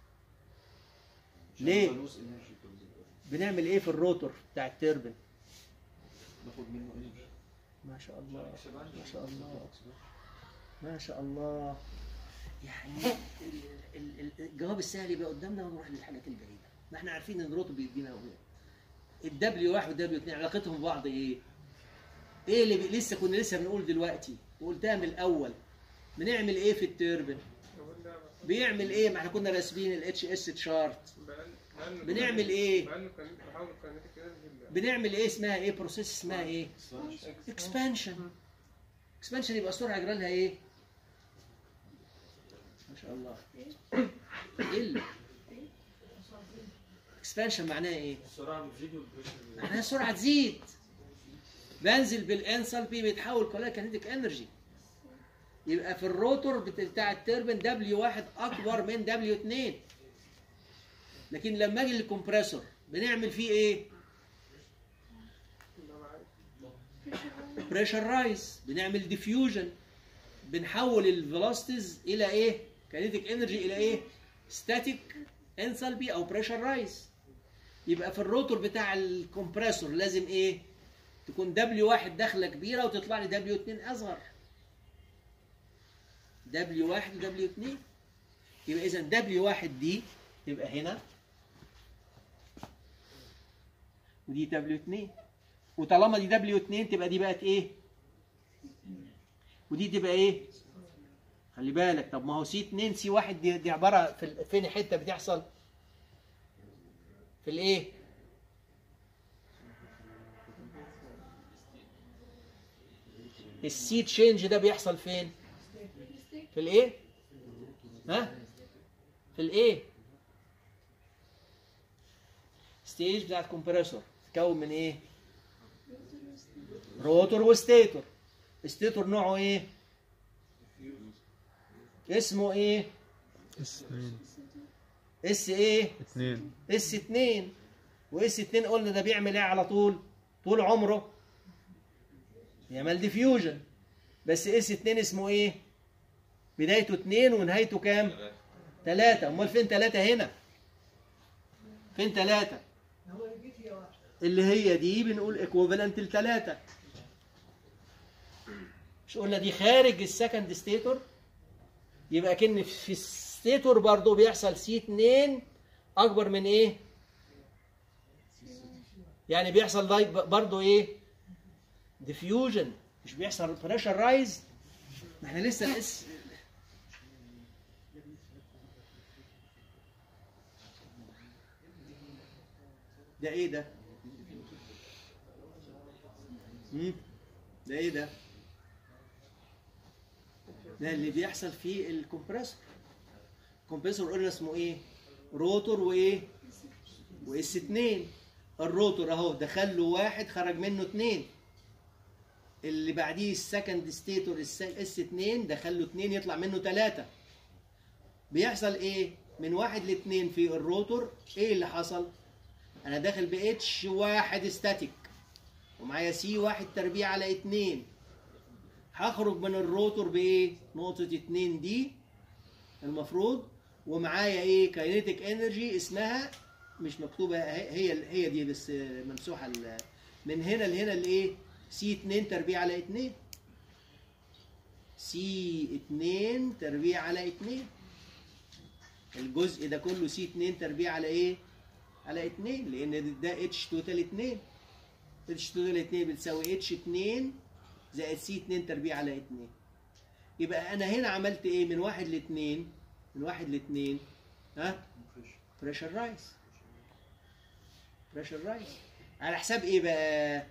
ليه؟ لوس انرجي بنعمل ايه في الروتور بتاع التيربن؟ باخد منه انرجي ما شاء الله ما شاء الله ما شاء الله يعني ال- ال- ال- الجواب السهل يبقى قدامنا ونروح للحاجات البعيده ما احنا عارفين ان الروتور بيدينا الدبليو واحد والدبليو اتنين علاقتهم ببعض ايه؟ ايه اللي بي... لسه كنا لسه بنقول دلوقتي وقلتها من الاول بنعمل ايه في التيربن؟ بيعمل ايه؟ ما احنا كنا راسمين الاتش اس تشارت بنعمل ايه؟ بنعمل ايه اسمها ايه؟ بروسيس اسمها ايه؟ اكسبانشن اكسبانشن يبقى السرعه يجرى لها ايه؟ ما شاء الله تقل اكسبانشن معناها ايه؟ السرعه بتزيد والبريشر معناها السرعه تزيد بنزل بالانسلبي بيتحول كلها كينيتيك انرجي يبقى في الروتور بت- بتاع التربن دبليو واحد اكبر من دبليو 2 لكن لما اجي للكمبريسور بنعمل فيه ايه؟ بريشر رايز بنعمل ديفيوجن بنحول الفيلوسيتيز الى ايه؟ كينيتيك انرجي الى ايه؟ ستاتيك انثالبي او بريشر رايز يبقى في الروتور بتاع الكمبريسور لازم ايه؟ تكون دبليو واحد داخله كبيره وتطلع لي دبليو 2 اصغر دبليو واحد ودبليو 2 يبقى اذا دبليو واحد دي تبقى هنا ودي دبليو 2 وطالما دي دبليو 2 تبقى دي بقت ايه؟ ودي تبقى ايه؟ خلي بالك طب ما هو سي 2 سي 1 دي, دي عباره في ال- فين حته بتحصل؟ في الايه؟ السي تشينج ده بيحصل فين؟ في الايه؟ ها في الايه ستيج بتاعت كومبريسور تتكون من ايه روتور وستيتور ستيتور نوعه ايه اسمه ايه اس 2 اس ايه 2 اس 2 واس 2 قلنا ده بيعمل ايه على طول طول عمره يعمل ديفيوجن بس اس 2 اسمه ايه بدايته 2 ونهايته كام 3 امال فين 3 هنا فين 3 اللي هي دي بنقول ايكوفالنت لثلاثة مش قلنا دي خارج السكند ستيتور يبقى كن في الستيتور برضو بيحصل سي 2 اكبر من ايه يعني بيحصل ضي- برضو ايه ديفيوجن مش بيحصل بريشر رايز ما احنا لسه الاس ده ايه ده مم؟ ده ايه ده ده اللي بيحصل في الكمبريسور الكمبريسور قلنا اسمه ايه روتور وايه واس 2 الروتور اهو دخل له واحد خرج منه اتنين اللي بعديه السكند ستيتور اس 2 دخل له اتنين يطلع منه ثلاثة بيحصل ايه من واحد لاتنين في الروتور ايه اللي حصل انا داخل ب اتش واحد ستاتيك ومعايا سي واحد تربيع على اتنين هخرج من الروتور بايه نقطة اتنين دي المفروض ومعايا ايه كاينيتيك انرجي اسمها مش مكتوبه هي هي هي دي بس ممسوحه ال- من هنا لهنا الايه سي 2 تربيع على 2 سي 2 تربيع على 2 الجزء ده كله سي 2 تربيع على ايه على 2 لان ده اتش توتال 2 اتش توتال 2 بتساوي اتش 2 زائد سي 2 تربيع على 2 يبقى انا هنا عملت ايه من واحد لاثنين من واحد لاثنين ها بريشر رايز بريشر رايز على حساب ايه بقى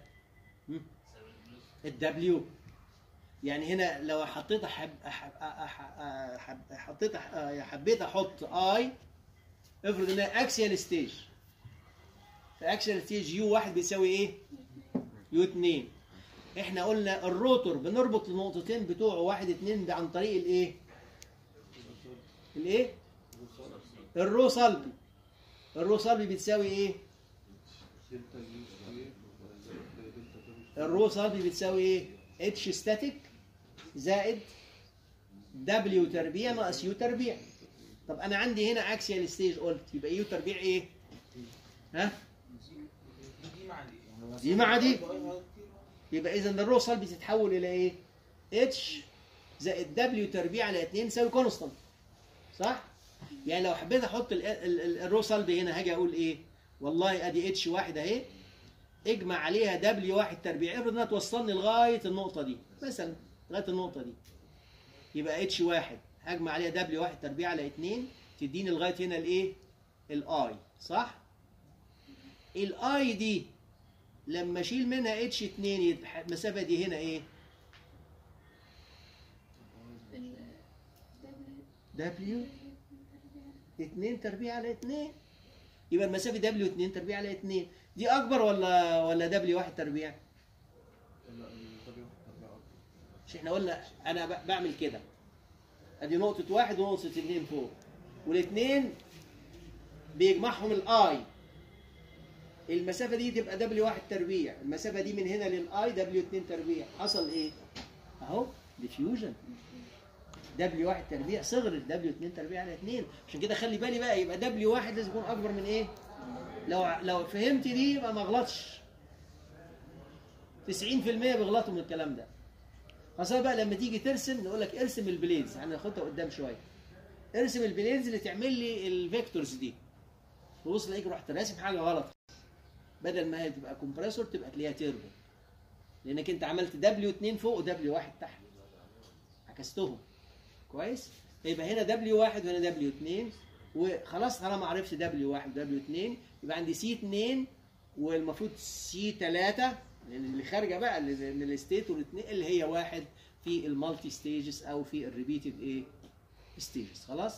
الدبليو يعني هنا لو حطيت حب أحب أحب أحب حطيت أح- حبيت احط اي افرض انها اكسيال ستيج فاكسيال ستيج يو واحد بيساوي ايه يو 2 احنا قلنا الروتور بنربط النقطتين بتوعه واحد اتنين ده عن طريق الايه الايه الرو صلبي الرو صلبي بتساوي ايه الرو صلبي بتساوي ايه اتش ستاتيك زائد دبليو تربيع ناقص يو تربيع طب انا عندي هنا اكسيال ستيج قلت يبقى يو تربيع ايه ها دي مع دي يبقى اذا الرو صلبي تتحول الى ايه اتش زائد دبليو تربيع على 2 يساوي كونستانت صح يعني لو حبيت احط ال- ال- ال- الرو صلبي هنا هاجي اقول ايه والله ادي اتش واحد اهي اجمع عليها دبليو واحد تربيع افرض انها توصلني لغايه النقطه دي مثلا لغايه النقطه دي يبقى اتش واحد هجمع عليها دبليو واحد تربيع على 2 تديني لغايه هنا الايه الاي صح الاي دي لما اشيل منها اتش 2 يبقى المسافه دي هنا ايه ال دبليو 2 تربيع على 2 يبقى المسافه دبليو 2 تربيع على 2 دي اكبر ولا ولا دبليو 1 تربيع مش احنا قلنا انا ب- بعمل كده ادي نقطه واحد ونقطه اتنين فوق والاثنين بيجمعهم الاي المسافه دي تبقى دبليو 1 تربيع المسافه دي من هنا للاي دبليو 2 تربيع حصل ايه اهو ديفيوجن دبليو 1 تربيع صغرت دبليو 2 تربيع على 2 عشان كده خلي بالي بقى يبقى دبليو 1 لازم يكون اكبر من ايه لو لو فهمت دي يبقى ما اغلطش 90% بيغلطوا من الكلام ده خاصة بقى لما تيجي ترسم نقول لك ارسم البليدز هناخدها قدام شويه ارسم البليدز اللي تعمل لي الفيكتورز دي تبص تلاقيك رحت راسم حاجه غلط بدل ما هي تبقى كومبريسور تبقى تلاقيها تيربو لانك انت عملت دبليو 2 فوق ودبليو 1 تحت عكستهم كويس يبقى هنا دبليو 1 وهنا دبليو 2 وخلاص طالما عرفت دبليو 1 ودبليو 2 يبقى عندي سي 2 والمفروض سي 3 اللي خارجه بقى اللي من الستيت والاثنين اللي هي واحد في المالتي ستيجز او في الريبيتد ايه ستيجز خلاص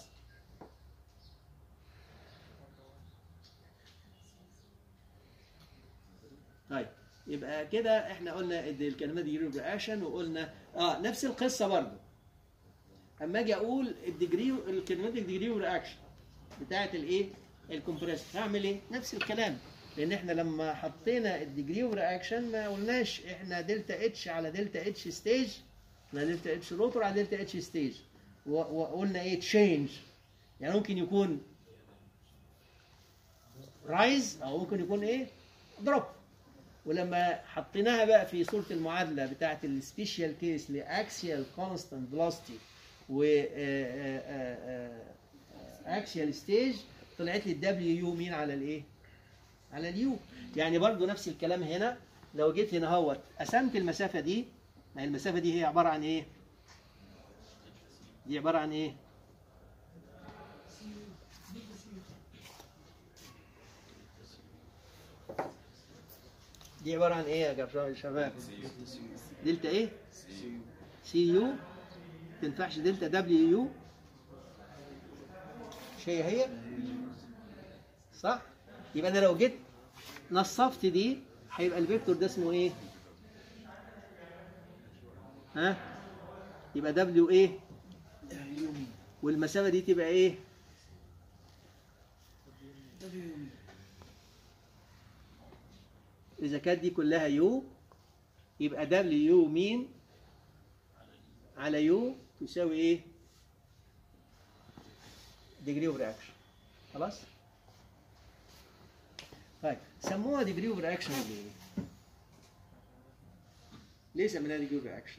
طيب يبقى كده احنا قلنا ال- الكلمات دي رياكشن وقلنا اه نفس القصه برضه اما اجي اقول الديجري الكينيماتيك ديجري رياكشن بتاعت الايه الكمبريس هعمل ايه نفس الكلام لان احنا لما حطينا الديجري رياكشن ما قلناش احنا دلتا اتش على دلتا اتش ستيج احنا دلتا اتش روتور على دلتا اتش ستيج و- وقلنا ايه تشينج يعني ممكن يكون رايز او ممكن يكون ايه دروب ولما حطيناها بقى في صوره المعادله بتاعت السبيشال كيس لاكسيال كونستانت فيلوسيتي و اكسيال ستيج طلعت لي الدبليو يو مين على الايه؟ على اليو يعني برضو نفس الكلام هنا لو جيت هنا اهوت قسمت المسافه دي ما هي المسافه دي هي عباره عن ايه؟ دي عباره عن ايه؟ دي عباره عن ايه يا جماعه يا شباب؟ دلتا ايه؟ سي يو تنفعش دلتا دبليو يو مش هي هي صح يبقى انا لو جيت نصفت دي هيبقى الفيكتور ده اسمه ايه ها يبقى دبليو ايه والمسافه دي تبقى ايه اذا كانت دي كلها يو يبقى دبليو يو مين على يو تساوي ايه degree of reaction خلاص طيب سموها degree of reaction ليه ليه سميناها degree of reaction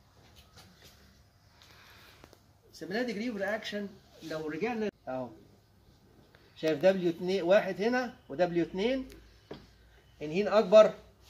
سميناها degree of reaction لو رجعنا اهو شايف دبليو 2 واحد هنا ودبليو 2 انهين اكبر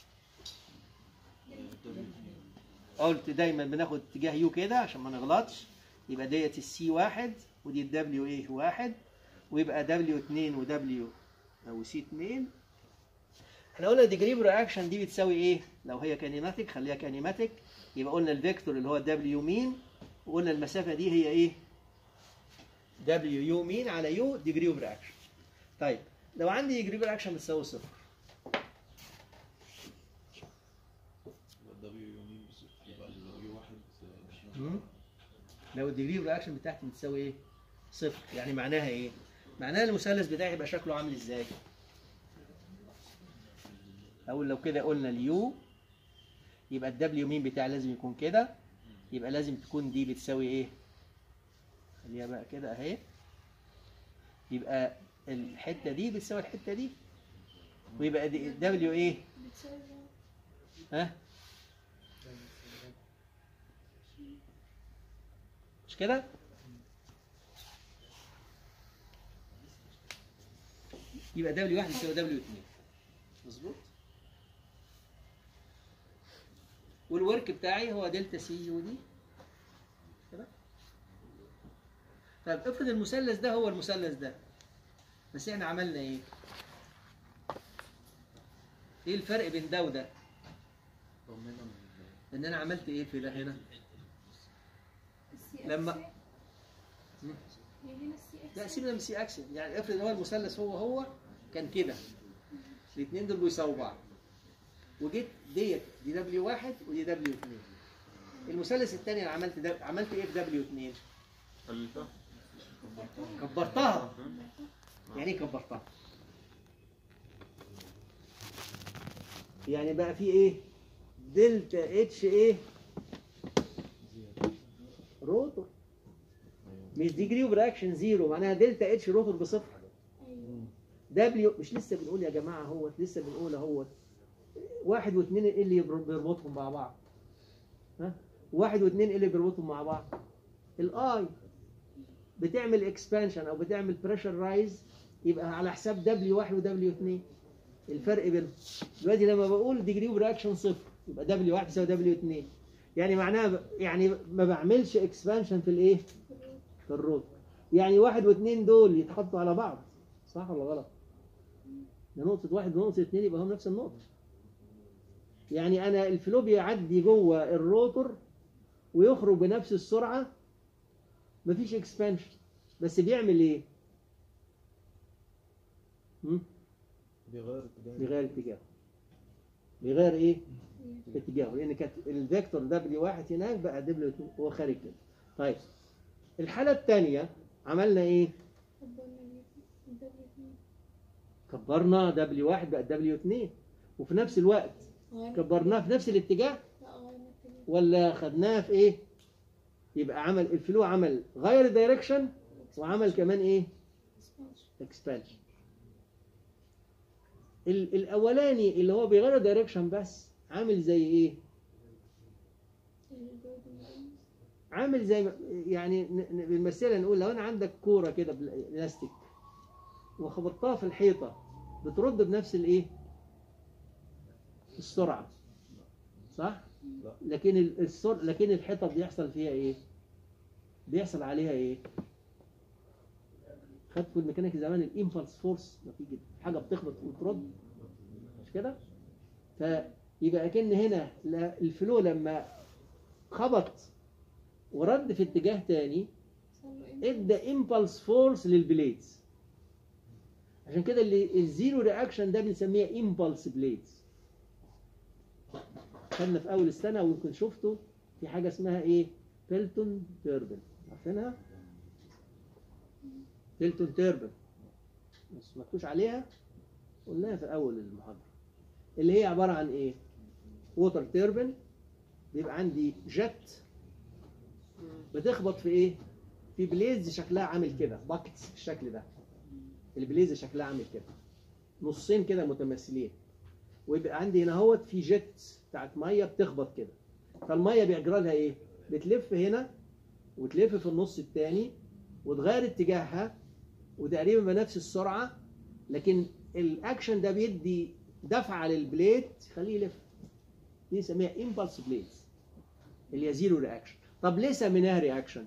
قلت دايما بناخد اتجاه يو كده عشان ما نغلطش يبقى ديت السي واحد ودي الدبليو ايه واحد ويبقى دبليو 2 ودبليو او سي 2 احنا قلنا ديجري رياكشن دي بتساوي ايه؟ لو هي كانيماتيك خليها كانيماتيك يبقى قلنا الفيكتور اللي هو دبليو مين وقلنا المسافه دي هي ايه؟ دبليو يو مين على يو ديجري اوف رياكشن. طيب لو عندي ديجري رياكشن بتساوي صفر الدبليو يومين بالظبط يبقى الدبليو واحد آه، مم. لو الديجري رياكشن بتاعتي بتساوي ايه؟ صفر يعني معناها ايه؟ معناها المثلث بتاعي يبقى شكله عامل ازاي؟ اقول لو كده قلنا اليو يبقى الدبليو مين بتاعي لازم يكون كده يبقى لازم تكون دي بتساوي ايه؟ خليها بقى كده اهي يبقى الحته دي بتساوي الحته دي ويبقى دي دبليو ايه؟ بتساوي ها؟ مش كده؟ يبقى دبليو واحد يساوي دبليو اتنين مظبوط؟ والورك بتاعي هو دلتا سي يو دي كده؟ طيب افرض المثلث ده هو المثلث ده بس احنا عملنا ايه؟ ايه الفرق بين ده وده؟ ضمنا من ان انا عملت ايه في ده هنا؟ السي لما- اكس مم. هي هنا السي اكس لا سيبنا من سي اكسل يعني افرض هو المثلث هو هو كان كده الاثنين دول بيساووا بعض وجيت ديت دي دبليو واحد ودي دبليو اثنين المثلث الثاني انا عملت ده عملت ايه في دبليو اثنين؟ قللتها كبرتها يعني ايه كبرتها؟ يعني بقى في ايه؟ دلتا اتش ايه؟ روتور مش ديجري اوف رياكشن زيرو معناها دلتا اتش روتور بصفر ايوه دبليو مش لسه بنقول يا جماعه اهوت لسه بنقول اهوت واحد واثنين ايه اللي يبر- بيربطهم مع بعض؟ ها؟ واحد واثنين ايه اللي بيربطهم مع بعض؟ الاي بتعمل اكسبانشن او بتعمل بريشر رايز يبقى على حساب دبليو واحد ودبليو اثنين الفرق بينهم دلوقتي لما بقول ديجري اوف رياكشن صفر يبقى دبليو واحد يساوي دبليو اثنين يعني معناها ب- يعني ما بعملش اكسبانشن في الايه؟ في الروت يعني واحد واثنين دول يتحطوا على بعض صح ولا غلط؟ ده نقطة واحد ونقطة اثنين يبقى هم نفس النقطة. يعني أنا الفلو بيعدي جوه الروتور ويخرج بنفس السرعة مفيش اكسبانشن بس بيعمل ايه؟ هم؟ بيغير اتجاه بيغير اتجاهه بيغير ايه؟ اتجاهه لان كانت الفيكتور دبليو واحد هناك بقى دبليو 2 هو خارج كده طيب الحالة الثانية عملنا ايه؟ كبرنا دبليو واحد بقى دبليو 2 وفي نفس الوقت كبرناه في نفس الاتجاه ولا خدناها في ايه؟ يبقى عمل الفلو عمل غير الدايركشن وعمل كمان ايه؟ اكسبانشن الاولاني اللي هو بيغير دايركشن بس عامل زي ايه؟ عامل زي ما يعني ن- ن- بالمثال نقول لو انا عندك كوره كده بلاستيك وخبطتها في الحيطه بترد بنفس الايه؟ السرعه صح؟ لا. لكن ال- السر... لكن الحيطه بيحصل فيها ايه؟ بيحصل عليها ايه؟ خدت في الميكانيك زمان الامبلس فورس نتيجه حاجه بتخبط وترد مش كده؟ فيبقى اكن هنا لا- الفلو لما خبط ورد في اتجاه تاني ادى امبلس فورس للبليدز عشان كده اللي الزيرو رياكشن ده بنسميها امبلس بليدز خدنا في اول السنه ويمكن شفته في حاجه اسمها ايه بيلتون تيربن عارفينها بيلتون تيربن بس ما تكوش عليها قلناها في اول المحاضره اللي هي عباره عن ايه ووتر تيربن بيبقى عندي جت بتخبط في ايه في بليز شكلها عامل كده باكتس الشكل ده البليز شكلها عامل كده نصين كده متماثلين ويبقى عندي هنا اهوت في جت بتاعت ميه بتخبط كده فالميه بيجرى لها ايه بتلف هنا وتلف في النص الثاني وتغير اتجاهها وتقريبا بنفس السرعه لكن الاكشن ده بيدي دفعه للبليد يخليه يلف دي نسميها امبلس بليدز اللي هي زيرو رياكشن طب ليه سميناها رياكشن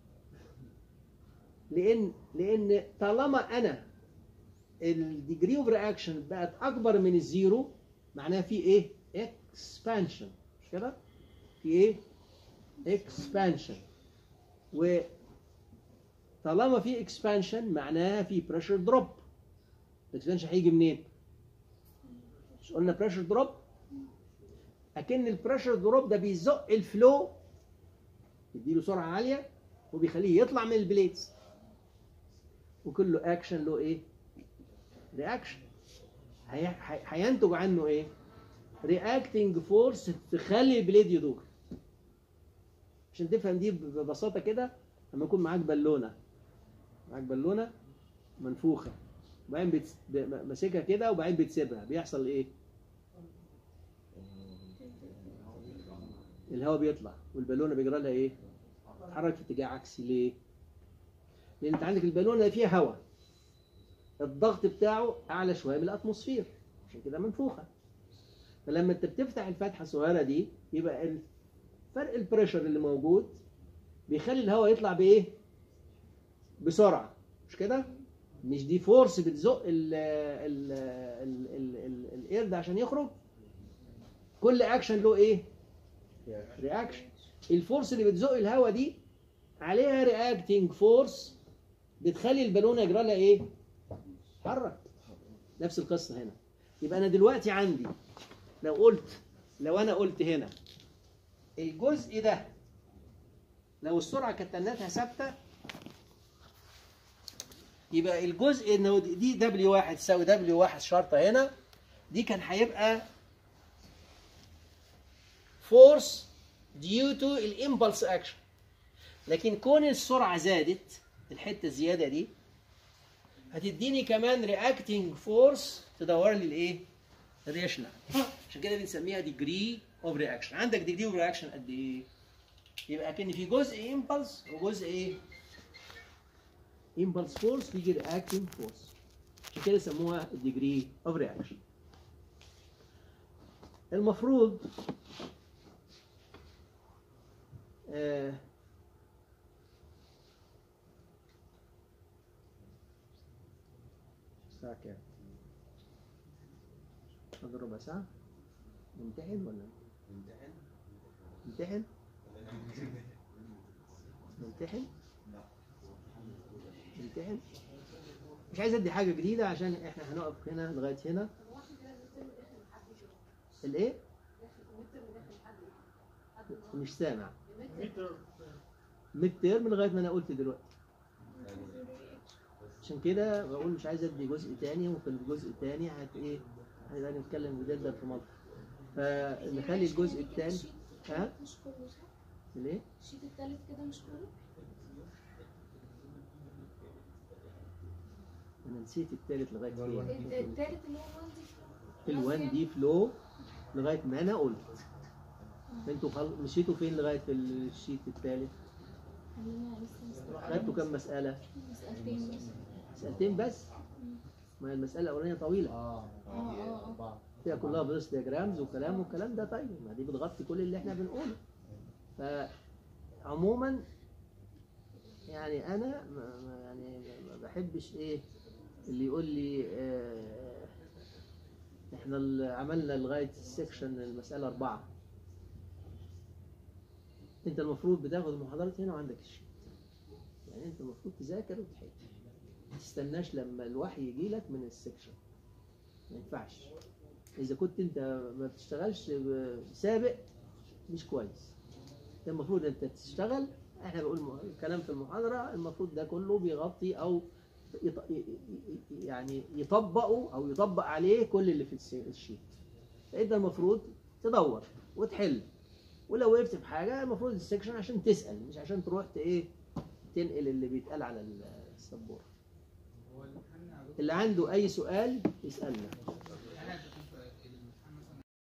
لان لان طالما انا الديجري اوف رياكشن بقت اكبر من الزيرو معناها في ايه اكسبانشن مش كده في ايه اكسبانشن و طالما في اكسبانشن معناها في بريشر دروب الاكسبانشن هيجي منين مش قلنا بريشر دروب اكن البريشر دروب ده بيزق الفلو يديله سرعه عاليه وبيخليه يطلع من البليدز وكله اكشن له ايه رياكشن هينتج عنه ايه رياكتنج فورس تخلي البليد يدور عشان تفهم دي ببساطه كده لما يكون معاك بالونه معاك بالونه منفوخه وبعدين بتس... ب- ماسكها كده وبعدين بتسيبها بيحصل ايه الهواء بيطلع والبالونه بيجرى لها ايه تتحرك في اتجاه عكسي ليه لان انت عندك البالونه فيها هواء الضغط بتاعه اعلى شويه من الاتموسفير عشان كده منفوخه فلما انت بتفتح الفتحه الصغيره دي يبقى ال- فرق البريشر اللي موجود بيخلي الهواء يطلع بايه بسرعه مش كده مش دي فورس بتزق ال ال ال ال ال الاير ده عشان يخرج كل اكشن له ايه رياكشن الفورس اللي بتزق الهواء دي عليها رياكتنج فورس بتخلي البالونه يجرى لها ايه تتحرك نفس القصه هنا يبقى انا دلوقتي عندي لو قلت لو انا قلت هنا الجزء ده لو السرعه كانت تنتها ثابته يبقى الجزء انه دي دبليو واحد تساوي دبليو واحد شرطه هنا دي كان هيبقى فورس due to الامبلس اكشن لكن كون السرعه زادت الحته الزياده دي هتديني كمان رياكتنج فورس تدور لي الايه الريشنال عشان كده بنسميها ديجري اوف رياكشن عندك ديجري اوف رياكشن قد ايه يبقى اكن في جزء امبلس وجزء ايه امبلس فورس يجي رياكتنج فورس عشان كده سموها ديجري اوف رياكشن المفروض آه الساعة كام؟ فاضل ربع ساعة؟ نمتحن ولا نمتحن؟ نمتحن؟ امتحن مش عايز ادي حاجه جديده عشان احنا هنقف هنا لغايه هنا الايه مش سامع ميد تيرم لغايه ما انا قلت دلوقتي عشان كده بقول مش عايز ادي جزء تاني ممكن جزء تاني هت ايه هنبقى نتكلم جدا في ملط فنخلي الجزء التاني ها مش كله صح؟ ليه؟ الشيت التالت كده مش كله؟ انا نسيت التالت لغايه فين الت- التالت اللي هو الوان ال1 دي دي فلو لغايه ما انا قلت انتوا خل... مشيتوا فين لغايه في الشيت التالت خلينا لسه مستوعبين خدتوا كام مساله مسألتين بس مسألتين بس ما هي المساله الاولانيه طويله اه اه اه فيها كلها بلس دياجرامز وكلام والكلام ده طيب ما دي بتغطي كل اللي احنا بنقوله فعموما يعني انا ما ما- يعني ما بحبش ايه اللي يقول لي آه احنا ال- عملنا لغايه السكشن المساله اربعه انت المفروض بتاخد المحاضرات هنا وعندك الشيت يعني انت المفروض تذاكر وتحل ما تستناش لما الوحي يجي لك من السكشن ما ينفعش اذا كنت انت ما بتشتغلش ب- سابق مش كويس انت المفروض انت تشتغل احنا بنقول م- كلام في المحاضره المفروض ده كله بيغطي او يط- ي- ي- يعني يطبقوا او يطبق عليه كل اللي في الس- الشيت فانت المفروض تدور وتحل ولو وقفت في حاجه المفروض السكشن عشان تسال مش عشان تروح ت- ايه تنقل اللي بيتقال على السبوره اللي عنده اي سؤال يسالنا